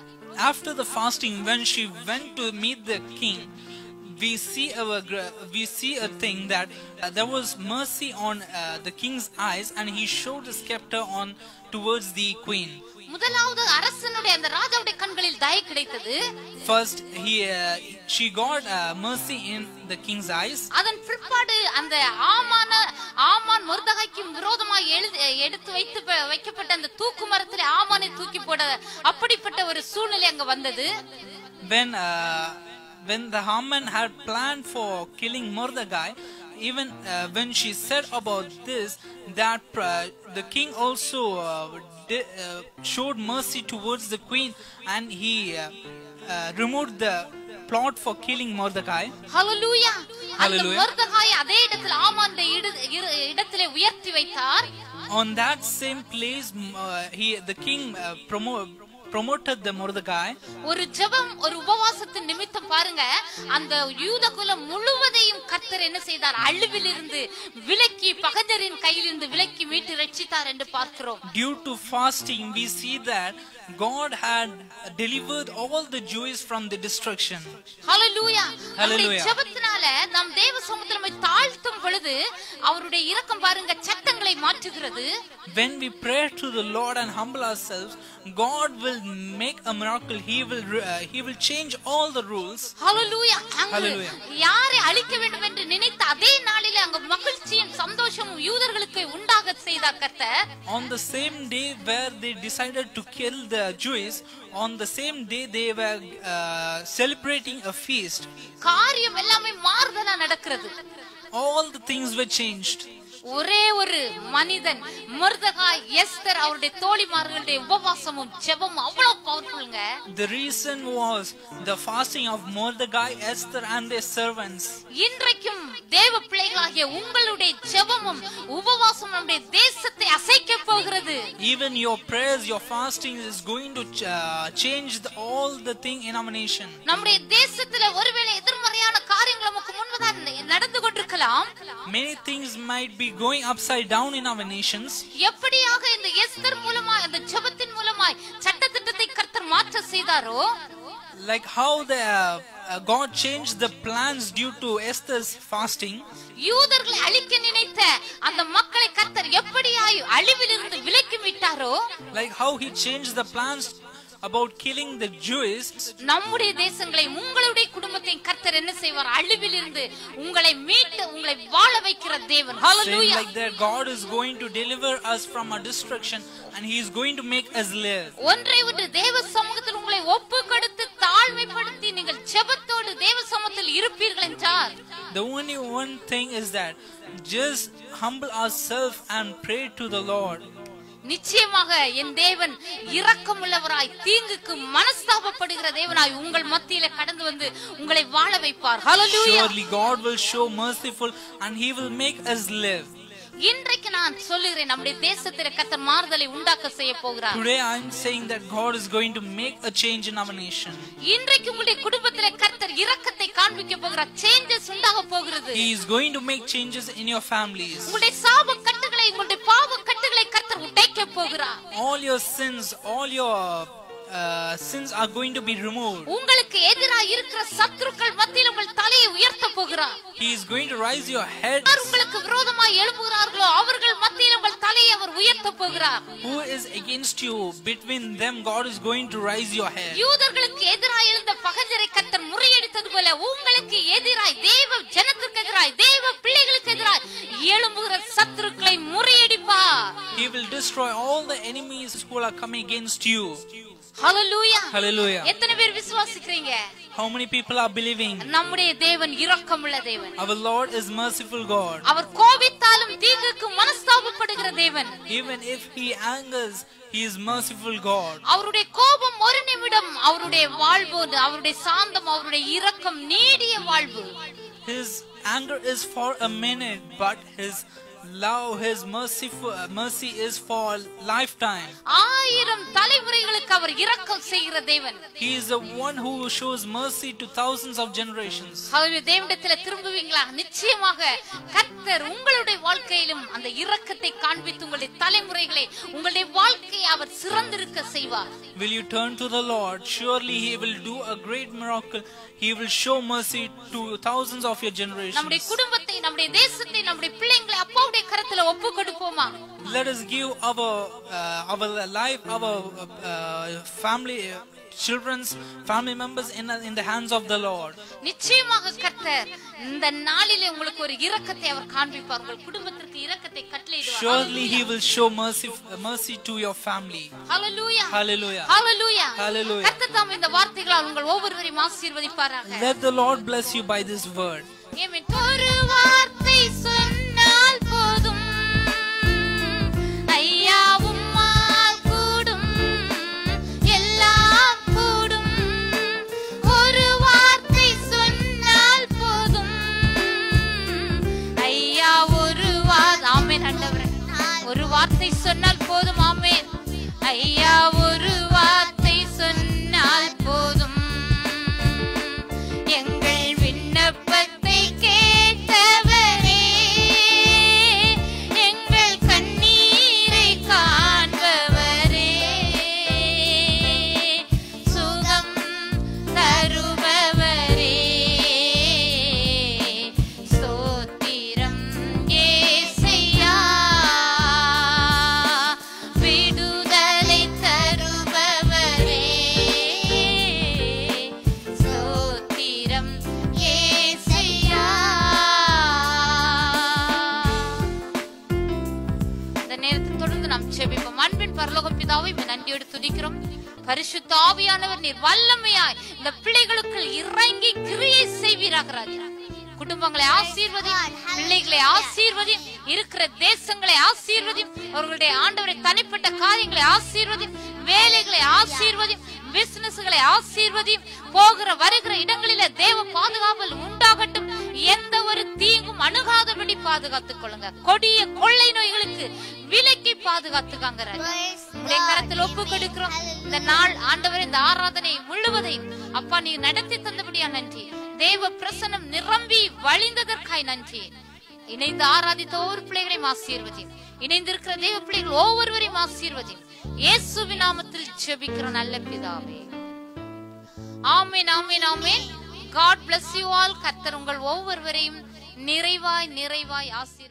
Speaker 2: After the fasting, when she went to meet the king, we see our gra- we see a thing that uh, there was mercy on uh, the king's eyes, and he showed the scepter on towards the queen.
Speaker 1: முதலாவது அரசனுடைய அந்த ராஜாவுடைய கண்களில் தயை கிடைத்தது
Speaker 2: First, he uh, she got uh, mercy in the king's eyes.
Speaker 1: அதன் பிற்பாடு அந்த ஆமான ஆமான் மொர்தகாய்க்கு விரோதமாக எழுதி எடுத்து வைத்து ப- வைக்கப்பட்ட அந்த தூக்கு மரத்திலே ஆமானை தூக்கி போட அப்படிப்பட்ட ஒரு சூழ்நிலை அங்க வந்தது
Speaker 2: When uh, when the Haman had planned for killing Mordecai, even uh, when she said about this, that uh, the king also uh, di- uh, showed mercy towards the queen, and he uh, uh, removed the plot for killing Mordecai.
Speaker 1: ஹalleluya அந்த
Speaker 2: Hallelujah.
Speaker 1: Mordecai அதே இடத்தில் ஆமான் இடத்திலே உயர்த்தி வைத்தார்
Speaker 2: On that same place, m- uh, he the king uh, promo- promoted the Mordecai.
Speaker 1: ஒரு ஜெபம் ஒரு உபவாசத்தின் நிமித்தம் பாருங்க அந்த யூத குலம் முழுவதையும் கர்த்தர் என்ன செய்தார் அழிவிலிருந்து விலக்கி பகஞ்சரின் கையிலிருந்து விலக்கி மீட்டு ரட்சித்தார் என்று பார்க்கிறோம்
Speaker 2: Due to fasting, we see that God had delivered all the Jews from the destruction.
Speaker 1: ஹalleluya நம்முடைய
Speaker 2: Hallelujah.
Speaker 1: ஜெபத்தினால நாம் தேவ சமுத்திரமை தாழ்த்தும் பொழுது அவருடைய இரக்கம் பாருங்க சட்டங்களை மாற்றுகிறது
Speaker 2: When we pray to the Lord and humble ourselves, God will make a miracle. He will uh, He will change all the rules.
Speaker 1: ஹalleluya அங்கு
Speaker 2: Hallelujah.
Speaker 1: யாரை அழிக்க வேண்டும் என்று நினைத்த அதே நாளிலே அங்க மகிழ்ச்சியும் சந்தோஷமும் யூதர்களுக்கு உண்டாக செய்தார் கர்த்தர்
Speaker 2: On the same day where they decided to kill the Jews, on the same day they were uh, celebrating a feast.
Speaker 1: காரியம் எல்லாமே மாறுதலா நடக்கிறது
Speaker 2: All the things were changed.
Speaker 1: ஒரே ஒரு மனிதன் மருதகாய் எஸ்தர் அவருடைய தோழிமார்களுடைய உபவாசமும் ஜெபமும் அவ்வளவு பவர்ஃபுல்ங்க
Speaker 2: The reason was the fasting of Mordecai, Esther, and their servants.
Speaker 1: இன்றைக்கும் தேவ பிள்ளைகளாகிய உங்களுடைய ஜெபமும் உபவாசமும் நம்முடைய தேசத்தை அசைக்க போகிறது
Speaker 2: Even your prayers, your fasting is going to ch- uh, change the, all the thing in our nation.
Speaker 1: நம்முடைய தேசத்துல ஒருவேளை எதிர்மறையான காரியங்கள் நமக்கு முன்பதாக நடந்து கொண்டிருக்கலாம்
Speaker 2: Many things might be going upside down in our nations.
Speaker 1: எப்படியாக இந்த எஸ்தர் மூலமாய் அந்த ஜெபத்தின் மூலமாய் சட்டத்திட்டத்தை கர்த்தர் மாற்ற செய்தாரோ
Speaker 2: Like how the uh, God changed the plans due to Esther's fasting.
Speaker 1: யூதர்களை அழிக்க நினைத்த அந்த மக்களை கர்த்தர் எப்படியாய் அழிவிலிருந்து விலக்கி விட்டாரோ
Speaker 2: Like how He changed the plans about killing the Jews.
Speaker 1: நம்முடைய தேசங்களை உங்களுடைய குடும்பத்தை கர்த்தர் என்ன செய்வார் அழிவிலிருந்து உங்களை மீட்டு உங்களை வாழ வைக்கிற தேவன்
Speaker 2: Same
Speaker 1: Hallelujah.
Speaker 2: like that, God is going to deliver us from our destruction and He is going to make us live.
Speaker 1: ஒன்றை ஒன்று தேவ சமூகத்தில் உங்களை ஒப்பு கொடுத்து தாழ்மைப்படுத்தி நீங்கள் ஜெபத்தோடு தேவ சமூகத்தில் இருப்பீர்கள் என்றால்
Speaker 2: The only one thing is that just humble ourselves and pray to the Lord.
Speaker 1: நிச்சயமாக என் தேவன் இரக்கமுள்ளவராய் தீங்குக்கு மனஸ்தாபப்படுகிற தேவனாய் உங்கள் மத்தியில கடந்து வந்து உங்களை வாழ வைப்பார் Hallelujah.
Speaker 2: Surely God will show merciful and He will make us live.
Speaker 1: இன்றைக்கு நான் சொல்லுகிறேன் நம்முடைய தேசத்தில கர்த்தர் மாறுதலை உண்டாக்க செய்ய போகிறார்
Speaker 2: Today I am saying that God is going to make a change in our nation.
Speaker 1: இன்றைக்கு உங்களுடைய குடும்பத்தில கர்த்தர் இரக்கத்தை காண்பிக்க போகிறார் சேஞ்சஸ் உண்டாக போகிறது
Speaker 2: He is going to make changes in your families.
Speaker 1: உங்களுடைய சாப கட்டுகளை உங்களுடைய பாவ கட்டுகளை கர்த்தர் உடைக்க போகிறார்
Speaker 2: All your sins, all your uh, sins are going to be removed.
Speaker 1: உங்களுக்கு எதிராக இருக்கிற சத்துருக்கள் மத்தியில் உங்கள் தலையை உயர்த்த போகிறார்
Speaker 2: He is going to rise your head.
Speaker 1: யார் உங்களுக்கு விரோதமாய் எழுப்புகிறார்களோ அவர்கள் மத்தியில் உங்கள் தலையை அவர் உயர்த்த போகிறார்
Speaker 2: Who is against you? Between them, God is going to rise your head.
Speaker 1: யூதர்களுக்கு எதிராய் இருந்த பகஞ்சரை கர்த்தர் முறியடித்தது போல உங்களுக்கு எதிராய் தேவ ஜனத்திற்கு எதிராய் தேவ பிள்ளைகளுக்கு எதிராய் எழும்புகிற சத்துருக்களை முறியடிப்பா
Speaker 2: He will destroy all the enemies who are coming against you.
Speaker 1: Hallelujah
Speaker 2: Hallelujah.
Speaker 1: எத்தனை பேர் விசுவாசிக்கிறீங்க
Speaker 2: How many people are believing?
Speaker 1: நம்முடைய தேவன் இரக்கமுள்ள தேவன்
Speaker 2: Our Lord is merciful God.
Speaker 1: அவர் கோபித்தாலும் தீங்குக்கு மனஸ்தாபப்படுகிற தேவன்
Speaker 2: Even if He angers, He is merciful God.
Speaker 1: அவருடைய கோபம் ஒரு நிமிடம் அவருடைய வாழ்வு அவருடைய சாந்தம் அவருடைய இரக்கம் நீடிய வாழ்வு
Speaker 2: His anger is for a minute, but His love, His mercy, mercy is for lifetime.
Speaker 1: ஆயிரம் தலைமுறைகளுக்கு அவர் இரக்கம் செய்கிற தேவன்
Speaker 2: He is the one who shows mercy to thousands of generations.
Speaker 1: அவர் தேவனிடத்துல திரும்புவீங்களா நிச்சயமாக கர்த்தர் உங்களுடைய வாழ்க்கையிலும் அந்த இரக்கத்தை காண்பித்து உங்களுடைய தலைமுறைகளை உங்களுடைய வாழ்க்கையை அவர் சிறந்திருக்க செய்வார்
Speaker 2: Will you turn to the Lord? Surely He will do a great miracle. He will show mercy to thousands of your
Speaker 1: நம்முடைய
Speaker 2: generations.
Speaker 1: குடும்பத்தை நம்முடைய தேசத்தை நம்முடைய பிள்ளைங்களை அப்பாவுடைய கரத்துல ஒப்பு கொடுப்போமா
Speaker 2: Let us give our uh, our life, our uh, family, uh, children's family members in in the hands of the Lord.
Speaker 1: நிச்சயமாக கர்த்தர் இந்த நாளிலே உங்களுக்கு ஒரு இரக்கத்தை அவர் காண்பிப்பார் உங்கள் குடும்பத்திற்கு இரக்கத்தை கட்டளையிடுவார்
Speaker 2: Surely He will show mercy mercy to your family.
Speaker 1: Hallelujah
Speaker 2: Hallelujah.
Speaker 1: Hallelujah
Speaker 2: Hallelujah.
Speaker 1: கர்த்தர் தாம் இந்த வார்த்தைகளால் உங்கள் ஒவ்வொருவரையும் ஆசீர்வதிப்பாராக
Speaker 2: Let the Lord bless you by this word.
Speaker 1: ஆமென். ஒரு வார்த்தை சொன்னால் போதும் ஐயா உம்மால் கூடும் எல்லாம் கூடும் ஒரு வார்த்தை சொன்னால் போதும் ஐயா ஒரு வார்த்தை ஆமென் ஆண்டவரே ஒரு வார்த்தை சொன்னால் போதும் ஆமென் ஐயா ஒரு வார்த்தை சொன்னால் போதும் எங்கள் விண்ணப்பத்தை கேட்டவரே எங்கள் கண்ணீரை காண்பவரே சுகம் தருபவரே ஸ்தோத்திரம் ஏசையா விடுதலை தருபவரே ஸ்தோத்திரம் ஏசையா இந்த நேரத்தில் தொடர்ந்து நாம் செபிப்போம் அன்பின் பரலோக பிதாவை உம்மை நன்றியோடு துதிக்கிறோம் பரிசுத்த ஆவியானவர் நீர் வல்லமையாய் இந்த பிள்ளைகளுக்குள் இறங்கி கிரியை செய்வீராக ராஜா குடும்பங்களை ஆசீர்வதி பிள்ளைகளை ஆசீர்வதி இருக்கிற தேசங்களை ஆசீர்வதி அவர்களுடைய ஆண்டவரை தனிப்பட்ட காரியங்களை ஆசீர்வதி வேலைகளை ஆசீர்வதி பிசினஸ்களை ஆசீர்வதி போகிற வருகிற இடங்களில தேவ பாதுகாவல் உண்டாகட்டும் எந்த ஒரு தீங்கும் அணுகாதபடி பாதுகாத்துக் கொள்ளுங்க கொடிய கொள்ளை நோய்களுக்கு விலக்கி பாதுகாத்துக்காங்க ராஜா உங்களுடைய கரத்தில் ஒப்பு கொடுக்கிறோம் இந்த நாள் ஆண்டவர் இந்த ஆராதனை முழுவதையும் அப்பா நீ நடத்தி தந்தபடியா நன்றி தேவ பிரசனம் நிரம்பி வழிந்ததற்காய் நன்றி இணைந்து ஆராதித்த ஒவ்வொரு பிள்ளைகளையும் ஆசீர்வதி இணைந்திருக்கிற தேவ பிள்ளைகள் ஒவ்வொருவரையும் ஆசீர்வதி இயேசுவின் நாமத்தில் ஜெபிக்கிற நல்ல பிதாவே ஆமென் ஆமென் ஆமென் காட் bless you all கர்த்தர் உங்கள் ஒவ்வொருவரையும் நிறைவாய் நிறைவாய் ஆசீர்வதி